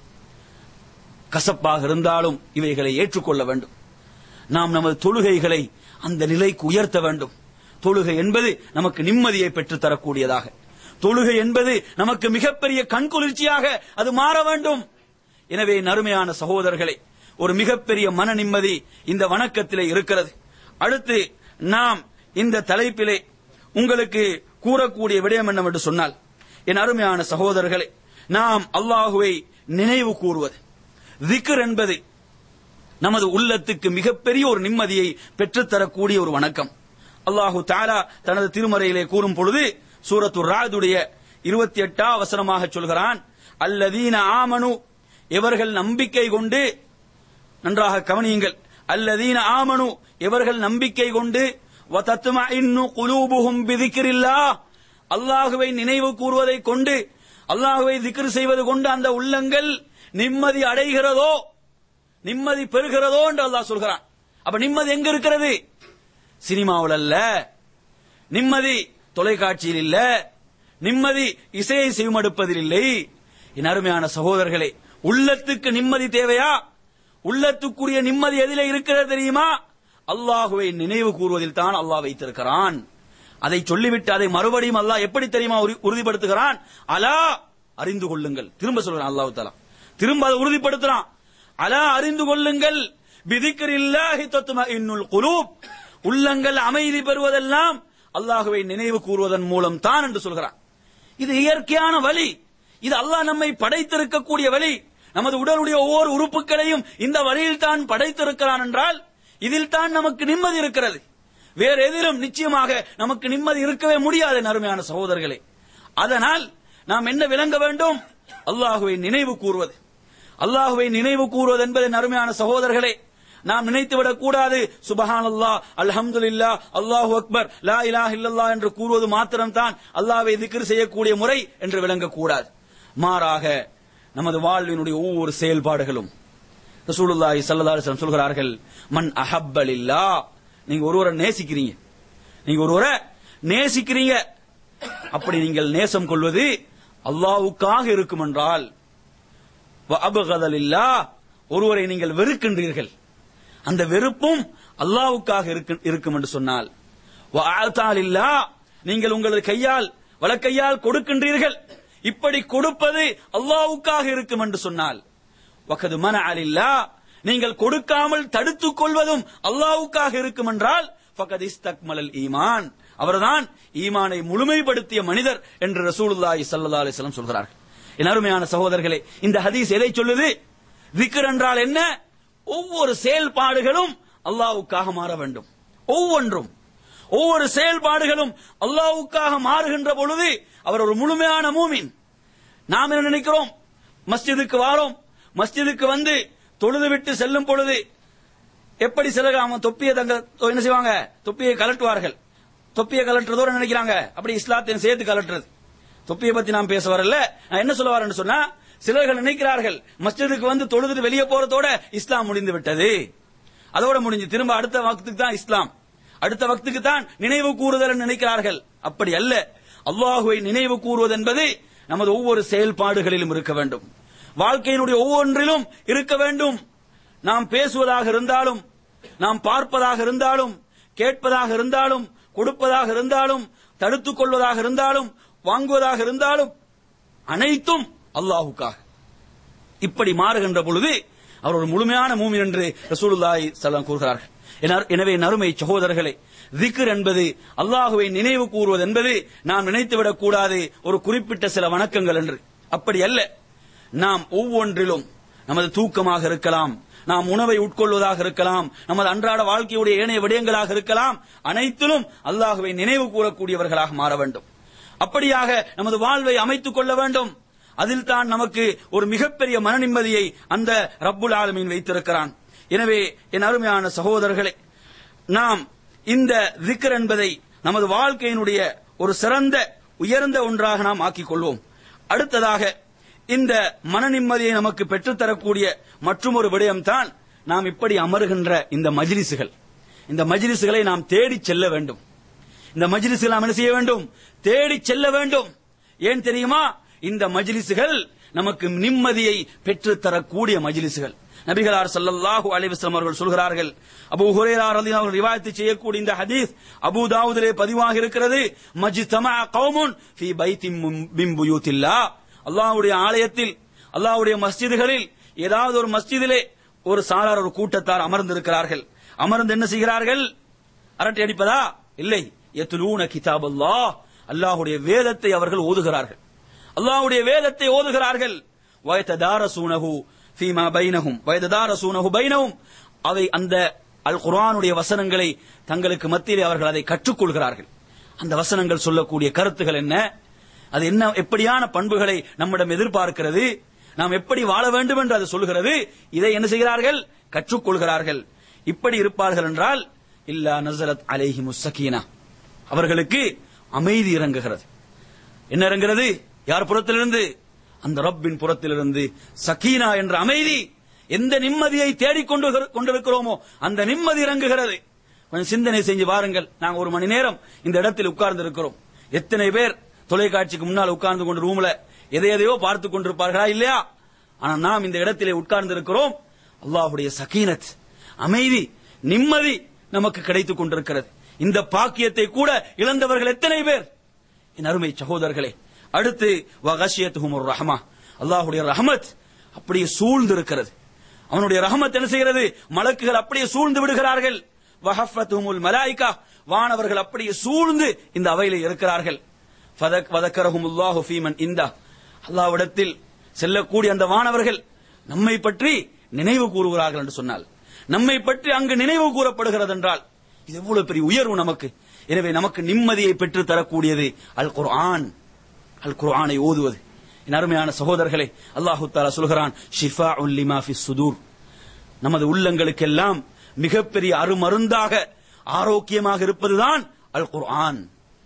கசப்பாக இருந்தாலும் இவைகளை ஏற்றுக்கொள்ள வேண்டும் நாம் நமது தொழுகைகளை அந்த நிலைக்கு உயர்த்த வேண்டும் தொழுகை என்பது நமக்கு நிம்மதியை பெற்றுத் தரக்கூடியதாக தொழுகை என்பது நமக்கு மிகப்பெரிய கண்குளிர்ச்சியாக அது மாற வேண்டும் எனவே நறுமையான சகோதரர்களே ஒரு மிகப்பெரிய மன நிம்மதி இந்த வணக்கத்திலே இருக்கிறது அடுத்து நாம் இந்த தலைப்பிலே உங்களுக்கு கூறக்கூடிய விடயம் என்னவென்று சொன்னால் என் அருமையான சகோதரர்களே நாம் அல்லாஹுவை நினைவு கூறுவது திக்ர் என்பது நமது உள்ளத்துக்கு மிகப்பெரிய ஒரு நிம்மதியை பெற்றுத்தரக்கூடிய ஒரு வணக்கம் அல்லாஹு தாலா தனது திருமறையிலே கூறும் பொழுது சூரத்து ராதுடைய இருபத்தி எட்டாம் வசனமாக சொல்கிறான் அல்லதீன ஆமனு எவர்கள் நம்பிக்கை கொண்டு நன்றாக கவனியுங்கள் அல்லதீன ஆமனு எவர்கள் நம்பிக்கை கொண்டு வதத்மஇன்னு குலூபுஹும் பிதிக்ரில்லாஹ் அல்லாஹுவை நினைவு கூறுவதை கொண்டு அல்லாஹுவை திக்ர் செய்வது கொண்டு அந்த உள்ளங்கள் நிம்மதி அடைகிறதோ நிம்மதி பெறுகிறதோ என்று அல்லாஹ் சொல்கிறான் அப்ப நிம்மதி எங்க இருக்கிறது சினிமாவில் அல்ல நிம்மதி தொலைக்காட்சியில் இல்ல நிம்மதி இசையை செவிமடுப்பதில் இல்லை என் அருமையான சகோதரர்களே உள்ளத்துக்கு நிம்மதி தேவையா உள்ளத்துக்குரிய நிம்மதி எதிலே இருக்கிறது தெரியுமா அல்லாஹுவை நினைவு கூறுவதில் தான் அல்லாஹ் வைத்திருக்கிறான் அதை சொல்லிவிட்டு அதை மறுபடியும் அல்லாஹ் எப்படி தெரியுமா உறு- உறுதிப்படுத்துகிறான் அலா அறிந்து கொள்ளுங்கள் திரும்ப சொல்கிறான் அல்லாஹ் தாலா திரும்ப அதை உறுதிப்படுத்துறான் அலா அறிந்து கொள்ளுங்கள் பிதிக்கரில்லாஹி தத்மஇன்னுல் குலூப் உள்ளங்கள் அமைதி பெறுவதெல்லாம் அல்லாஹுவை நினைவு கூறுவதன் மூலம் தான் என்று சொல்கிறான் இது இயற்கையான வழி இது அல்லாஹ் நம்மை படைத்திருக்கக்கூடிய வழி நமது உடலுடைய ஒவ்வொரு உறுப்புகளையும் இந்த வழியில் தான் படைத்திருக்கிறான் என்றால் இதில் தான் நமக்கு நிம்மதி இருக்கிறது வேற எதிலும் நிச்சயமாக நமக்கு நிம்மதி இருக்கவே முடியாது என் அருமையான சகோதரர்களே அதனால் நாம் என்ன விளங்க வேண்டும் அல்லாஹுவை நினைவு கூறுவது அல்லாஹுவை நினைவு கூறுவது என்பது என் அருமையான சகோதரர்களே நாம் நினைத்து விடக் கூடாது சுபஹான் அல்லாஹ் அல்ஹம்துலில்லா அல்லாஹு அக்பர் லா இலாஹ இல்லல்லா என்று கூறுவது மாத்திரம்தான் அல்லாஹ்வை திக்ர் செய்யக்கூடிய முறை என்று விளங்கக்கூடாது மாறாக நமது வாழ்வினுடைய ஒவ்வொரு செயல்பாடுகளும் ரசூலுல்லாஹி ஸல்லல்லாஹு அலைஹி வஸல்லம் சொல்கிறார்கள் மன் அஹப்பலில்லா நீங்க ஒருவரை நேசிக்கிறீங்க நீங்க ஒருவரை நேசிக்கிறீங்க அப்படி நீங்கள் நேசம் கொள்வது அல்லாஹ்வுக்காக இருக்கும் என்றால் அபகதலில்லா ஒருவரை நீங்கள் வெறுக்கின்றீர்கள் அந்த வெறுப்பும் அல்லாஹ்வுக்காக இருக்கு- இருக்கும் என்று சொன்னால் இல்லா நீங்கள் உங்களது கையால் வலக்கையால் கொடுக்கின்றீர்கள் இப்படி கொடுப்பது அல்லாஹ்வுக்காக இருக்கும் என்று சொன்னால் வகது மன அலில்லா நீங்கள் கொடுக்காமல் தடுத்துக் கொள்வதும் அல்லாஹ்வுக்காக இருக்கும் என்றால் ஃபகத் இஸ்தக்மலல் ஈமான் அவர்தான் ஈமானை முழுமைப்படுத்திய மனிதர் என்று ரசூலுல்லாஹி ஸல்லல்லாஹு அலைஹி வஸல்லம் சொல்கிறார்கள் என் அருமையான சகோதரர்களே இந்த ஹதீஸ் எதை சொல்லுது விக்ர் என்றால் என்ன ஒவ்வொரு செயல்பாடுகளும் அல்லாஹ்வுக்காக மாற வேண்டும் ஒவ்வொன்றும் ஒவ்வொரு செயல்பாடுகளும் அல்லாஹ்வுக்காக மாறுகின்ற பொழுது அவர் ஒரு முழுமையான மூமின் நாம் என்ன நினைக்கிறோம் மஸ்ஜிதுக்கு வாரோம் மஸ்ஜிதுக்கு வந்து தொழுது விட்டு செல்லும் பொழுது எப்படி சிலர் அவன் தொப்பியை தங்க என்ன செய்வாங்க தொப்பியை கலட்டுவார்கள் தொப்பியை கலட்டுறதோட நினைக்கிறாங்க அப்படி இஸ்லாத்தையும் சேர்த்து கலட்டுறது தொப்பியை பத்தி நாம் பேச வரல நான் என்ன சொல்ல வரேன்னு சொன்னா சிலர்கள் நினைக்கிறார்கள் மஸ்ஜிதுக்கு வந்து தொழுதுட்டு வெளியே போறதோட இஸ்லாம் முடிந்து விட்டது அதோட முடிஞ்சு திரும்ப அடுத்த வக்துக்கு தான் இஸ்லாம் அடுத்த வக்துக்கு தான் நினைவு கூறுதல் நினைக்கிறார்கள் அப்படி அல்ல அல்லாஹுவை நினைவு கூறுவது என்பது நமது ஒவ்வொரு செயல்பாடுகளிலும் இருக்க வேண்டும் வாழ்க்கையினுடைய ஒவ்வொன்றிலும் இருக்க வேண்டும் நாம் பேசுவதாக இருந்தாலும் நாம் பார்ப்பதாக இருந்தாலும் கேட்பதாக இருந்தாலும் கொடுப்பதாக இருந்தாலும் தடுத்துக் கொள்வதாக இருந்தாலும் வாங்குவதாக இருந்தாலும் அனைத்தும் அல்லாஹுக்காக இப்படி மாறுகின்ற பொழுது அவர் ஒரு முழுமையான மூமின் என்று ரசூலுல்லாஹி ஸல்லல்லாஹு கூறுகிறார்கள் என- எனவே நறுமை சகோதரர்களே திக்ர் என்பது அல்லாஹுவை நினைவு கூறுவது என்பது நாம் நினைத்துவிடக் கூடாது ஒரு குறிப்பிட்ட சில வணக்கங்கள் என்று அப்படி அல்ல நாம் ஒவ்வொன்றிலும் நமது தூக்கமாக இருக்கலாம் நாம் உணவை உட்கொள்வதாக இருக்கலாம் நமது அன்றாட வாழ்க்கையுடைய ஏனைய விடயங்களாக இருக்கலாம் அனைத்திலும் அல்லாஹுவை நினைவு கூறக்கூடியவர்களாக மாற வேண்டும் அப்படியாக நமது வாழ்வை அமைத்துக் கொள்ள வேண்டும் அதில் தான் நமக்கு ஒரு மிகப்பெரிய மன நிம்மதியை அந்த ரப்புல் ஆலமீன் வைத்திருக்கிறான் எனவே என் அருமையான சகோதரர்களே நாம் இந்த திக்ர் என்பதை நமது வாழ்க்கையினுடைய ஒரு சிறந்த உயர்ந்த ஒன்றாக நாம் ஆக்கிக் கொள்வோம் அடுத்ததாக இந்த மன நிம்மதியை நமக்கு பெற்றுத்தரக்கூடிய மற்றும் ஒரு விடயம்தான் நாம் இப்படி அமருகின்ற இந்த மஜ்லிசுகள் இந்த மஜ்லிசுகளை நாம் தேடி செல்ல வேண்டும் இந்த மஜ்லிஸில் நாம் என்ன செய்ய வேண்டும் தேடி செல்ல வேண்டும் ஏன் தெரியுமா இந்த மஜ்லிஸுகள் நமக்கு நிம்மதியை பெற்று தரக்கூடிய மஜ்லிஸுகள் நபிகளார் ஸல்லல்லாஹு அலைஹி வஸல்லம் அவர்கள் சொல்கிறார்கள் அபூ ஹுரைரா ரலியல்லாஹு அன்ஹு ரிவாயத் செய்யக்கூடிய இந்த ஹதீஸ் அபூ தாவூதிலே பதிவாக இருக்கிறது மஜ்தமா கௌமுன் ஃபீ பைத்தின் மின் புயூத்தில்லாஹ் அல்லாஹ்வுடைய ஆலயத்தில் அல்லாஹ்வுடைய மஸ்ஜிதுகளில் ஏதாவது ஒரு மஸ்ஜிதிலே ஒரு சாரார் ஒரு கூட்டத்தார் அமர்ந்திருக்கிறார்கள் அமர்ந்து என்ன செய்கிறார்கள் அரட்டை அடிப்பதா இல்லை எத்துலூன கிதாப் அல்லாஹ் அல்லாஹ்வுடைய வேதத்தை அவர்கள் ஓதுகிறார்கள் அல்லாஹ்வுடைய வேதத்தை ஓதுகிறார்கள் வயததாரசூனஹு ஃபீமா பைனஹும் வயததாரசூனஹு பைனஹும் அவை அந்த அல் குர்ஆனுடைய வசனங்களை தங்களுக்கு மத்தியிலே அவர்கள் அதை கற்றுக்கொள்கிறார்கள் அந்த வசனங்கள் சொல்லக்கூடிய கருத்துகள் என்ன அது என்ன எப்படியான பண்புகளை நம்மிடம் எதிர்பார்க்கிறது நாம் எப்படி வாழ வேண்டும் என்று அது சொல்கிறது இதை என்ன செய்கிறார்கள் கற்றுக்கொள்கிறார்கள் இப்படி இருப்பார்கள் என்றால் இல்லா நசரத் அலைஹி முஸ்ஸகீனா அவர்களுக்கு அமைதி இறங்குகிறது என்ன இறங்குகிறது யார் புறத்திலிருந்து அந்த ரப்பின் புறத்திலிருந்து சக்கீனா என்ற அமைதி எந்த நிம்மதியை தேடிக்கொண்டு கொண்டிருக்கிறோமோ அந்த நிம்மதி இறங்குகிறது கொஞ்சம் சிந்தனை செஞ்சு பாருங்கள் நாங்க ஒரு மணி நேரம் இந்த இடத்தில் உட்கார்ந்து இருக்கிறோம் எத்தனை பேர் தொலைக்காட்சிக்கு முன்னால் உட்கார்ந்து கொண்டு ரூம்ல எதை எதையோ பார்த்து கொண்டிருப்பார்களா இல்லையா ஆனா நாம் இந்த இடத்திலே உட்கார்ந்து இருக்கிறோம் அல்லாஹுடைய சகீனத் அமைதி நிம்மதி நமக்கு கிடைத்துக் கொண்டிருக்கிறது இந்த பாக்கியத்தை கூட இழந்தவர்கள் எத்தனை பேர் என் அருமை சகோதரர்களே அடுத்து வகஷியத்துஹும் ஒரு ரஹமா அல்லாஹுடைய ரஹமத் அப்படியே சூழ்ந்து இருக்கிறது அவனுடைய ரஹமத் என்ன செய்கிறது மலக்குகள் அப்படியே சூழ்ந்து விடுகிறார்கள் வஹஃபத்துஹுமுல் மலாயிகா வானவர்கள் அப்படியே சூழ்ந்து இந்த அவையிலே இருக்கிறார்கள் ஃபதக் வதக்கரஹுமுல்லாஹு ஃபீமன் இந்தா அல்லாஹ்விடத்தில் செல்லக்கூடிய அந்த வானவர்கள் நம்மை பற்றி நினைவு கூறுகிறார்கள் என்று சொன்னால் நம்மை பற்றி அங்கு நினைவு கூறப்படுகிறது என்றால் இது எவ்வளவு பெரிய உயர்வு நமக்கு எனவே நமக்கு நிம்மதியை பெற்று தரக்கூடியது அல் குர்ஆன் அல் குர்ஆனை ஓதுவது என் அருமையான சகோதரர்களே அல்லாஹு தாலா சொல்கிறான் ஷிஃபா உல்லிமா ஃபி சுதூர் நமது உள்ளங்களுக்கெல்லாம் மிகப்பெரிய அருமருந்தாக ஆரோக்கியமாக இருப்பதுதான் அல் குர்ஆன்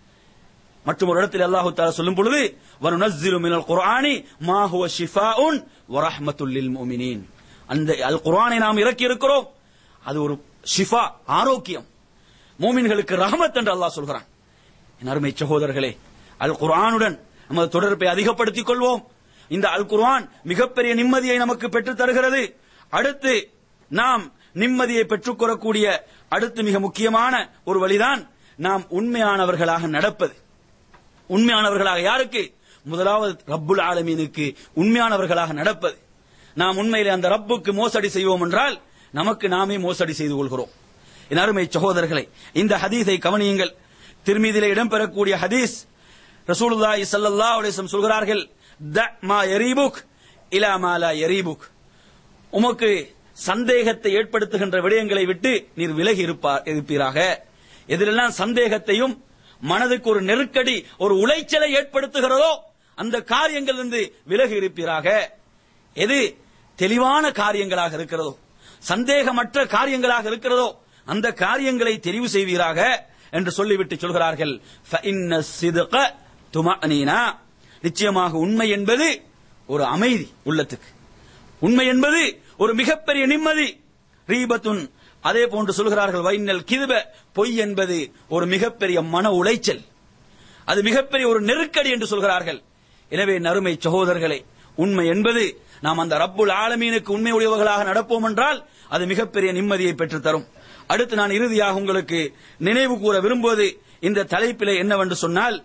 மற்றும் ஒரு இடத்தில் அல்லாஹு தஆலா சொல்லும் பொழுது வனுனஸ்ஸிலு மினல் குர்ஆனி மா ஹுவ ஷிஃபாஉன் வ ரஹ்மத்துல் லில் முஃமினீன் அந்த அல் குர்ஆனை நாம் இறக்கி இருக்கிறோம் அது ஒரு ஷிஃபா ஆரோக்கியம் மூமின்களுக்கு ரஹமத் என்று அல்லாஹ் சொல்கிறான் என் அருமை சகோதரர்களே அல் குர்ஆனுடன் நமது தொடர்பை அதிகப்படுத்திக் கொள்வோம் இந்த அல் குர்ஆன் மிகப்பெரிய நிம்மதியை நமக்கு பெற்றுத் தருகிறது அடுத்து நாம் நிம்மதியை பெற்றுக்கொள்ளக்கூடிய அடுத்து மிக முக்கியமான ஒரு வழிதான் நாம் உண்மையானவர்களாக நடப்பது உண்மையானவர்களாக யாருக்கு முதலாவது ரப்புல் ஆலமீனுக்கு உண்மையானவர்களாக நடப்பது நாம் உண்மையிலே அந்த ரப்புக்கு மோசடி செய்வோம் என்றால் நமக்கு நாமே மோசடி செய்து கொள்கிறோம் என் அருமை சகோதரர்களை இந்த ஹதீஸை கவனியுங்கள் திருமீதிலே இடம்பெறக்கூடிய ஹதீஸ் ரசூலுல்லாஹி ஸல்லல்லாஹு அலைஹி வஸல்லம் சொல்கிறார்கள் த மா யரீபுக் இலா மா லா யரீபுக் உமக்கு சந்தேகத்தை ஏற்படுத்துகின்ற விடயங்களை விட்டு நீர் விலகி இருப்பார் இருப்பீராக எதிலெல்லாம் சந்தேகத்தையும் மனதுக்கு ஒரு நெருக்கடி ஒரு உளைச்சலை ஏற்படுத்துகிறதோ அந்த காரியங்களிலிருந்து விலகி இருப்பீராக எது தெளிவான காரியங்களாக இருக்கிறதோ சந்தேகமற்ற காரியங்களாக இருக்கிறதோ அந்த காரியங்களை தெரிவு செய்வீராக என்று சொல்லிவிட்டு சொல்கிறார்கள் فَإِنَّ الصِّدْقَ طُمَأْنِينَةٌ. நிச்சயமாக உண்மை என்பது ஒரு அமைதி உள்ளத்துக்கு உண்மை என்பது ஒரு மிகப்பெரிய நிம்மதி ரீபத்துன் அதே போன்று சொல்கிறார்கள் வைனல் கிதுப பொய் என்பது ஒரு மிகப்பெரிய மன உளைச்சல் அது மிகப்பெரிய ஒரு நெருக்கடி என்று சொல்கிறார்கள் எனவே நறுமை சகோதரர்களே உண்மை என்பது நாம் அந்த ரப்புல் ஆலமீனுக்கு உண்மை உடையவர்களாக நடப்போம் என்றால் அது மிகப்பெரிய நிம்மதியை பெற்றுத் தரும் அடுத்து நான் இறுதியாக உங்களுக்கு நினைவு கூற விரும்புவது இந்த தலைப்பிலே என்னவென்று சொன்னால்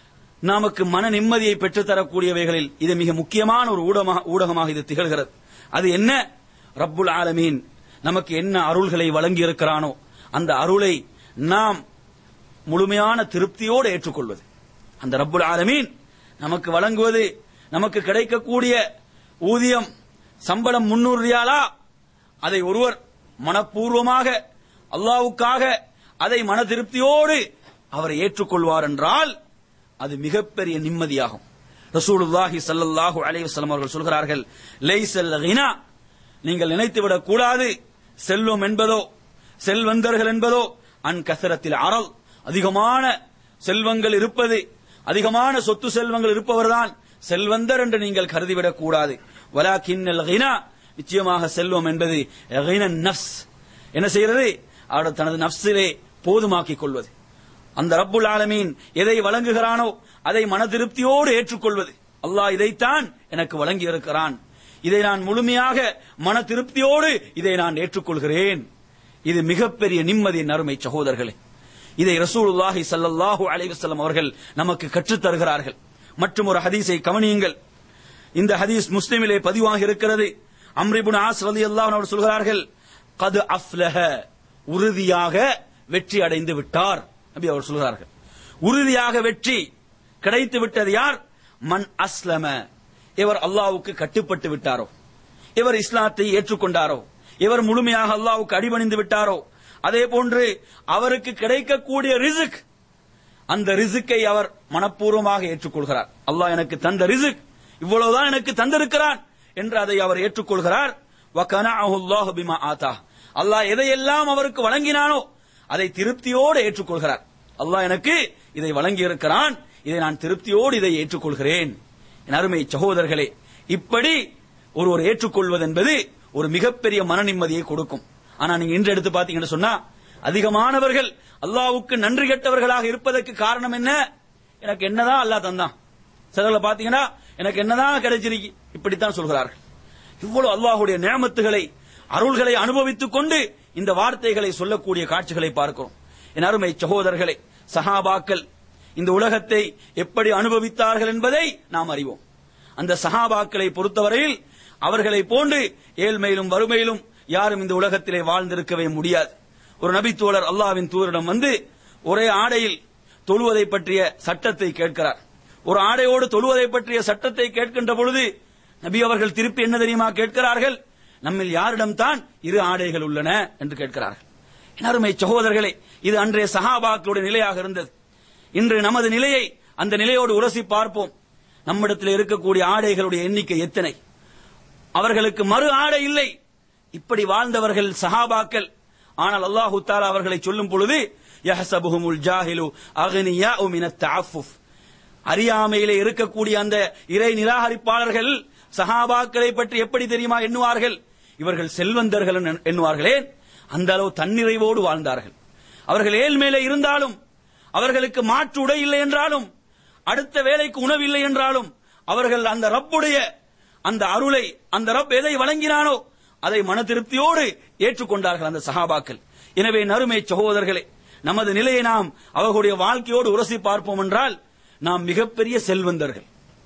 நமக்கு மன நிம்மதியை பெற்றுத் தரக்கூடியவைகளில் இது மிக முக்கியமான ஒரு ஊடகமாக ஊடகமாக இது திகழ்கிறது அது என்ன ரப்புல் ஆலமீன் நமக்கு என்ன அருள்களை வழங்கி இருக்கிறானோ அந்த அருளை நாம் முழுமையான திருப்தியோடு ஏற்றுக்கொள்வது அந்த ரப்புல் ஆலமீன் நமக்கு வழங்குவது நமக்கு கிடைக்கக்கூடிய ஊதியம் சம்பளம் முன்னூறு ரியாலா அதை ஒருவர் மனப்பூர்வமாக அல்லாவுக்காக அதை மன திருப்தியோடு அவர் ஏற்றுக்கொள்வார் என்றால் அது மிகப்பெரிய நிம்மதியாகும் ரசூலுல்லாஹி ஸல்லல்லாஹு அலைஹி வஸல்லம் அவர்கள் சொல்கிறார்கள் லைஸல் கினா நீங்கள் நினைத்து விடக் கூடாது செல்வம் என்பதோ செல்வந்தர்கள் என்பதோ அன் கசரத்தில் அறல் அதிகமான செல்வங்கள் இருப்பது அதிகமான சொத்து செல்வங்கள் இருப்பவர்தான் செல்வந்தர் என்று நீங்கள் கருதிவிடக் கூடாது வலாக்கின்னல் கினா நிச்சயமாக செல்வம் என்பது கினன் நஃப்ஸ் என்ன செய்கிறது அவர் தனது நஃப்ஸிலே போதுமாக்கிக் கொள்வது அந்த ரப்புல் ஆலமீன் எதை வழங்குகிறானோ அதை மன திருப்தியோடு ஏற்றுக்கொள்வது அல்லாஹ் இதைத்தான் எனக்கு வழங்கி இருக்கிறான் இதை நான் முழுமையாக மன திருப்தியோடு இதை நான் ஏற்றுக்கொள்கிறேன் இது மிகப்பெரிய நிம்மதி நறுமை சகோதரர்களே இதை ரசூலுல்லாஹி ஸல்லல்லாஹு அலைஹி வஸல்லம் அவர்கள் நமக்கு கற்றுத் தருகிறார்கள் மற்றும் ஒரு ஹதீஸை கவனியுங்கள் இந்த ஹதீஸ் முஸ்லிமிலே பதிவாகி இருக்கிறது அம்ரிபுன் ஆஸ் ரலியல்லாஹு அவர் சொல்கிறார்கள் கது அஃப்லஹ உறுதியாக வெற்றி அடைந்து விட்டார் நபி அவர் சொல்கிறார்கள் உறுதியாக வெற்றி கிடைத்து விட்டது யார் மன் அஸ்லம இவர் அல்லாஹ்வுக்கு கட்டுப்பட்டு விட்டாரோ இவர் இஸ்லாத்தை ஏற்றுக்கொண்டாரோ இவர் முழுமையாக அல்லாஹ்வுக்கு அடிபணிந்து விட்டாரோ அதே போன்று அவருக்கு கிடைக்கக்கூடிய ரிசுக் அந்த ரிசுக்கை அவர் மனப்பூர்வமாக ஏற்றுக்கொள்கிறார் அல்லாஹ் எனக்கு தந்த ரிசுக் இவ்வளவுதான் எனக்கு தந்திருக்கிறான் என்று அதை அவர் ஏற்றுக்கொள்கிறார் வகனஅஹு அல்லாஹு பிமா ஆதா அல்லாஹ் எதையெல்லாம் அவருக்கு வழங்கினானோ அதை திருப்தியோடு ஏற்றுக்கொள்கிறார் அல்லாஹ் எனக்கு இதை வழங்கி இருக்கிறான் இதை நான் திருப்தியோடு இதை ஏற்றுக்கொள்கிறேன் என் அருமை சகோதரர்களே இப்படி ஒருவர் ஏற்றுக்கொள்வது என்பது ஒரு மிகப்பெரிய மன நிம்மதியை கொடுக்கும் ஆனா நீங்க இன்று எடுத்து பாத்தீங்கன்னு சொன்னா அதிகமானவர்கள் அல்லாஹ்வுக்கு நன்றி கெட்டவர்களாக இருப்பதற்கு காரணம் என்ன எனக்கு என்னதான் அல்லாஹ் தந்தான் சிலர்ல பாத்தீங்கன்னா எனக்கு என்னதான் கிடைச்சிருக்கு இப்படித்தான் சொல்கிறார்கள் இவ்வளவு அல்லாஹ்வுடைய நியமத்துகளை அருள்களை அனுபவித்துக் கொண்டு இந்த வார்த்தைகளை சொல்லக்கூடிய காட்சிகளை பார்க்கிறோம் என் அருமை சகோதரர்களே சஹாபாக்கள் இந்த உலகத்தை எப்படி அனுபவித்தார்கள் என்பதை நாம் அறிவோம் அந்த சஹாபாக்களை பொறுத்தவரையில் அவர்களை போன்று ஏழ்மையிலும் வறுமையிலும் யாரும் இந்த உலகத்திலே வாழ்ந்திருக்கவே முடியாது ஒரு நபித்தோழர் அல்லாஹ்வின் தூரிடம் வந்து ஒரே ஆடையில் தொழுவதை பற்றிய சட்டத்தை கேட்கிறார் ஒரு ஆடையோடு தொழுவதை பற்றிய சட்டத்தை கேட்கின்ற பொழுது நபி அவர்கள் திருப்பி என்ன தெரியுமா கேட்கிறார்கள் நம்மில் யாரிடம் தான் இரு ஆடைகள் உள்ளன என்று கேட்கிறார்கள் என் அருமை சகோதரர்களே இது அன்றைய சஹாபாக்களுடைய நிலையாக இருந்தது இன்று நமது நிலையை அந்த நிலையோடு உரசி பார்ப்போம் நம்மிடத்தில் இருக்கக்கூடிய ஆடைகளுடைய எண்ணிக்கை எத்தனை அவர்களுக்கு மறு ஆடை இல்லை இப்படி வாழ்ந்தவர்கள் சஹாபாக்கள் ஆனால் அல்லாஹு தாலா அவர்களை சொல்லும் பொழுது யஹ்சபுஹுமுல் ஜாஹிலு அக்னியாஉ மினத் தஅஃபுஃப் அறியாமையிலே இருக்கக்கூடிய அந்த இறை நிராகரிப்பாளர்கள் சஹாபாக்களை பற்றி எப்படி தெரியுமா எண்ணுவார்கள் இவர்கள் செல்வந்தர்கள் என்று எண்ணுவார்களே அந்த அளவு தன்னிறைவோடு வாழ்ந்தார்கள் அவர்கள் ஏழ்மையிலே இருந்தாலும் அவர்களுக்கு மாற்று உடை இல்லை என்றாலும் அடுத்த வேலைக்கு உணவு இல்லை என்றாலும் அவர்கள் அந்த ரப்புடைய அந்த அருளை அந்த ரப் எதை வழங்கினானோ அதை மன திருப்தியோடு ஏற்றுக்கொண்டார்கள் அந்த சஹாபாக்கள் எனவே நறுமை சகோதரர்களே நமது நிலையை நாம் அவர்களுடைய வாழ்க்கையோடு உரசி பார்ப்போம் என்றால் நாம் மிகப்பெரிய செல்வந்தர்கள்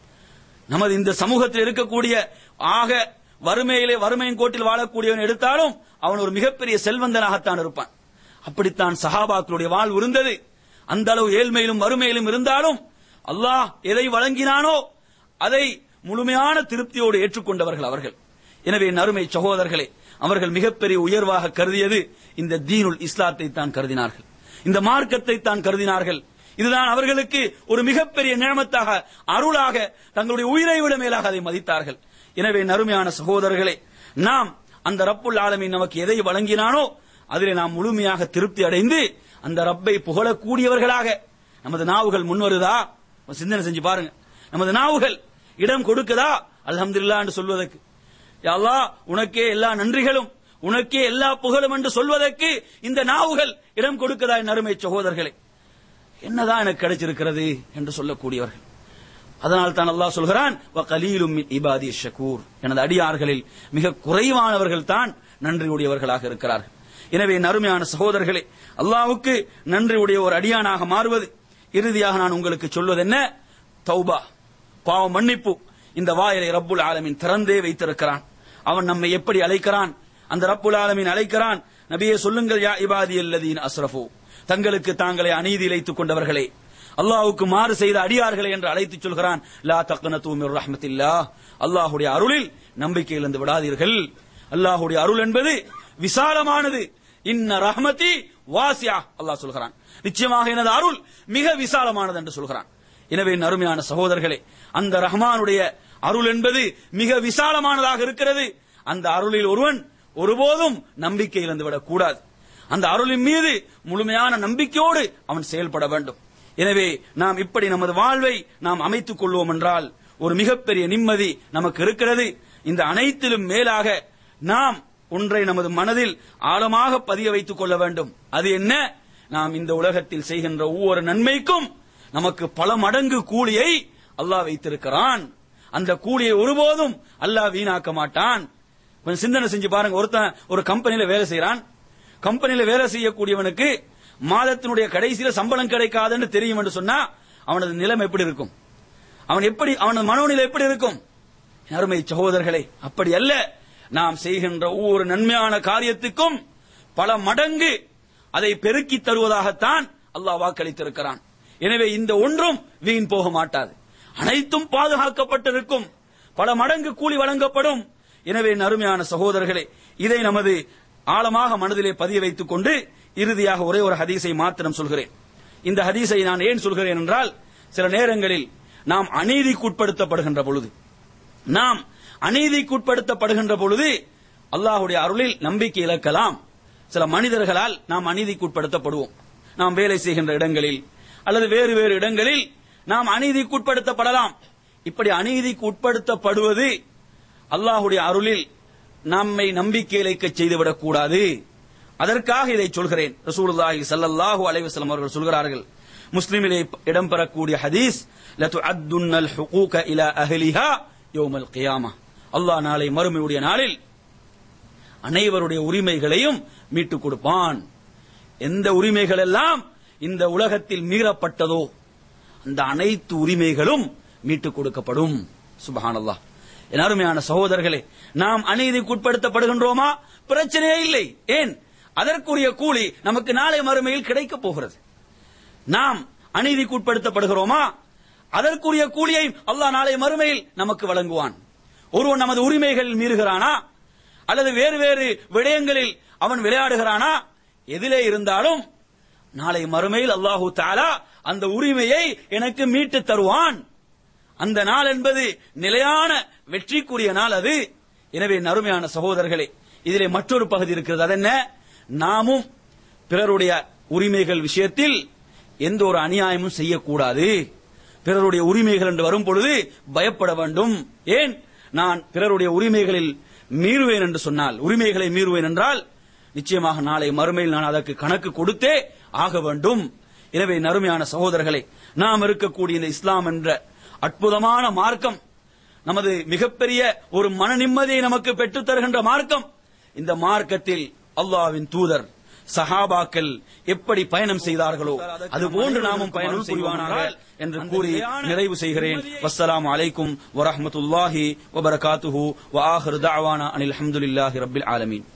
நமது இந்த சமூகத்தில் இருக்கக்கூடிய ஆக வறுமையிலே வறுமையின் கோட்டில் வாழக்கூடியவன் எடுத்தாலும் அவன் ஒரு மிகப்பெரிய செல்வந்தனாகத்தான் இருப்பான் அப்படித்தான் சஹாபாக்களுடைய வாழ்வு இருந்தது அந்த அளவு ஏழ்மையிலும் வறுமையிலும் இருந்தாலும் அல்லாஹ் எதை வழங்கினானோ அதை முழுமையான திருப்தியோடு ஏற்றுக்கொண்டவர்கள் அவர்கள் எனவே நறுமை சகோதரர்களே அவர்கள் மிகப்பெரிய உயர்வாக கருதியது இந்த தீனுல் இஸ்லாத்தை தான் கருதினார்கள் இந்த மார்க்கத்தை தான் கருதினார்கள் இதுதான் அவர்களுக்கு ஒரு மிகப்பெரிய நியமத்தாக அருளாக தங்களுடைய உயிரை விட மேலாக அதை மதித்தார்கள் எனவே நறுமையான சகோதரர்களே நாம் அந்த ரப்புல் ஆலமீன் நமக்கு எதை வழங்கினானோ அதிலே நாம் முழுமையாக திருப்தி அடைந்து அந்த ரப்பை புகழக்கூடியவர்களாக நமது நாவுகள் முன்வருதா சிந்தனை செஞ்சு பாருங்க நமது நாவுகள் இடம் கொடுக்குதா அல்ஹம்துலில்லாஹ் என்று சொல்வதற்கு யா அல்லாஹ் உனக்கே எல்லா நன்றிகளும் உனக்கே எல்லா புகழும் என்று சொல்வதற்கு இந்த நாவுகள் இடம் கொடுக்குதா என் அருமை சகோதரர்களே என்னதான் எனக்கு கிடைச்சிருக்கிறது என்று சொல்லக்கூடியவர்கள் அதனால் தான் அல்லாஹ் சொல்கிறான் வகலீலும் மின் இபாதி ஷக்கூர் எனது அடியார்களில் மிக குறைவானவர்கள் தான் நன்றியுடையவர்களாக இருக்கிறார்கள் எனவே என் அருமையான சகோதரர்களே அல்லாஹ்வுக்கு நன்றியுடைய ஒரு அடியானாக மாறுவது இறுதியாக நான் உங்களுக்கு சொல்வது என்ன தௌபா பாவ மன்னிப்பு இந்த வாயிலை ரப்புல் ஆலமின் திறந்தே வைத்திருக்கிறான் அவன் நம்மை எப்படி அழைக்கிறான் அந்த ரப்புல் ஆலமின் அழைக்கிறான் நபியே சொல்லுங்கள் யா இபாதி அல்லதீன் அஸ்ரஃபு தங்களுக்கு தாங்களை அநீதி இழைத்துக் கொண்டவர்களே அல்லாஹ்வுக்கு மாறு செய்த அடியார்களே என்று அழைத்துச் சொல்கிறான் லா தக்னது மிர் ரஹ்மத்தில்லாஹ் அல்லாஹ்வுடைய அருளில் நம்பிக்கை இழந்து விடாதீர்கள் அல்லாஹ்வுடைய அருள் என்பது விசாலமானது இன்ன ரஹ்மதி வாசியா அல்லாஹ் சொல்கிறான் நிச்சயமாக எனது அருள் மிக விசாலமானது என்று சொல்கிறான் எனவே என் அருமையான சகோதரர்களே அந்த ரஹ்மானுடைய அருள் என்பது மிக விசாலமானதாக இருக்கிறது அந்த அருளில் ஒருவன் ஒருபோதும் நம்பிக்கை இழந்துவிடக் கூடாது அந்த அருளின் மீது முழுமையான நம்பிக்கையோடு அவன் செயல்பட வேண்டும் எனவே நாம் இப்படி நமது வாழ்வை நாம் அமைத்துக் கொள்வோம் என்றால் ஒரு மிகப்பெரிய நிம்மதி நமக்கு இருக்கிறது இந்த அனைத்திலும் மேலாக நாம் ஒன்றை நமது மனதில் ஆழமாக பதிய வைத்துக் கொள்ள வேண்டும் அது என்ன நாம் இந்த உலகத்தில் செய்கின்ற ஒவ்வொரு நன்மைக்கும் நமக்கு பல மடங்கு கூலியை அல்லாஹ் வைத்திருக்கிறான் அந்த கூலியை ஒருபோதும் அல்லாஹ் வீணாக்க மாட்டான் கொஞ்சம் சிந்தனை செஞ்சு பாருங்க ஒருத்தன் ஒரு கம்பெனில வேலை செய்யறான் கம்பெனில வேலை செய்யக்கூடியவனுக்கு மாதத்தினுடைய கடைசியில சம்பளம் கிடைக்காதுன்னு தெரியும் என்று சொன்னா அவனது நிலைமை எப்படி இருக்கும் அவன் எப்படி அவனது மனோநிலை எப்படி இருக்கும் அருமை சகோதரர்களே அப்படி அல்ல நாம் செய்கின்ற ஒவ்வொரு நன்மையான காரியத்துக்கும் பல மடங்கு அதை பெருக்கி தருவதாகத்தான் அல்லாஹ் வாக்களித்திருக்கிறான் எனவே இந்த ஒன்றும் வீண் போக மாட்டாது அனைத்தும் பாதுகாக்கப்பட்டிருக்கும் பல மடங்கு கூலி வழங்கப்படும் எனவே நறுமையான சகோதரர்களே இதை நமது ஆழமாக மனதிலே பதிய வைத்துக் கொண்டு இறுதியாக ஒரே ஒரு ஹதீஸை மாத்திரம் சொல்கிறேன் இந்த ஹதீஸை நான் ஏன் சொல்கிறேன் என்றால் சில நேரங்களில் நாம் அநீதிக்குட்படுத்தப்படுகின்ற பொழுது நாம் அநீதிக்குட்படுத்தப்படுகின்ற பொழுது அல்லாஹுடைய அருளில் நம்பிக்கை இழக்கலாம் சில மனிதர்களால் நாம் அநீதிக்குட்படுத்தப்படுவோம் நாம் வேலை செய்கின்ற இடங்களில் அல்லது வேறு வேறு இடங்களில் நாம் அநீதிக்குட்படுத்தப்படலாம் இப்படி அநீதிக்கு உட்படுத்தப்படுவது அல்லாஹுடைய அருளில் நம்மை நம்பிக்கை இழைக்க செய்துவிடக் கூடாது அதற்காக இதை சொல்கிறேன் ரசூலுல்லாஹி ஸல்லல்லாஹு அலைஹி வஸல்லம் அவர்கள் சொல்கிறார்கள் முஸ்லிமிலே இடம்பெறக்கூடிய ஹதீஸ் லதுஅத்துன்னல் ஹுகூக இலா அஹ்லிஹா யௌமல் கியாமா அல்லாஹ் நாளை மறுமையுடைய நாளில் அனைவருடைய உரிமைகளையும் மீட்டுக் கொடுப்பான் எந்த உரிமைகள் எல்லாம் இந்த உலகத்தில் மீறப்பட்டதோ அந்த அனைத்து உரிமைகளும் மீட்டுக் கொடுக்கப்படும் சுபஹானல்லாஹ் என் அருமையான சகோதரர்களே நாம் அநீதிக்குட்படுத்தப்படுகின்றோமா பிரச்சனையே இல்லை ஏன் அதற்குரிய கூலி நமக்கு நாளை மறுமையில் கிடைக்கப் போகிறது நாம் அநீதிக்குட்படுத்தப்படுகிறோமா அதற்குரிய கூலியை அல்லாஹ் நாளை மறுமையில் நமக்கு வழங்குவான் ஒருவன் நமது உரிமைகளில் மீறுகிறானா அல்லது வேறு வேறு விடயங்களில் அவன் விளையாடுகிறானா எதிலே இருந்தாலும் நாளை மறுமையில் அல்லாஹு தாலா அந்த உரிமையை எனக்கு மீட்டு தருவான் அந்த நாள் என்பது நிலையான வெற்றிக்குரிய நாள் அது எனவே நறுமையான சகோதரர்களே இதிலே மற்றொரு பகுதி இருக்கிறது அதென்ன நாமும் பிறருடைய உரிமைகள் விஷயத்தில் எந்த ஒரு அநியாயமும் செய்யக்கூடாது பிறருடைய உரிமைகள் என்று வரும் பொழுது பயப்பட வேண்டும் ஏன் நான் பிறருடைய உரிமைகளில் மீறுவேன் என்று சொன்னால் உரிமைகளை மீறுவேன் என்றால் நிச்சயமாக நாளை மறுமையில் நான் அதற்கு கணக்கு கொடுத்தே ஆக வேண்டும் எனவே நறுமையான சகோதரர்களே நாம் இருக்கக்கூடிய இந்த இஸ்லாம் என்ற அற்புதமான மார்க்கம் நமது மிகப்பெரிய ஒரு மன நிம்மதியை நமக்கு பெற்றுத் தருகின்ற மார்க்கம் இந்த மார்க்கத்தில் அல்லாஹ்வின் தூதர் சஹாபாக்கள் எப்படி பயணம் செய்தார்களோ அது போன்று நாமும் பயணம் செய்வானாக என்று கூறி நிறைவு செய்கிறேன் வஸ்ஸலாமு அலைக்கும் வரஹ்மத்துல்லாஹி வபரகாத்துஹு வ ஆஹிரு தஅவானா அனில் ஹம்துலில்லாஹி ரப்பில் ஆலமீன்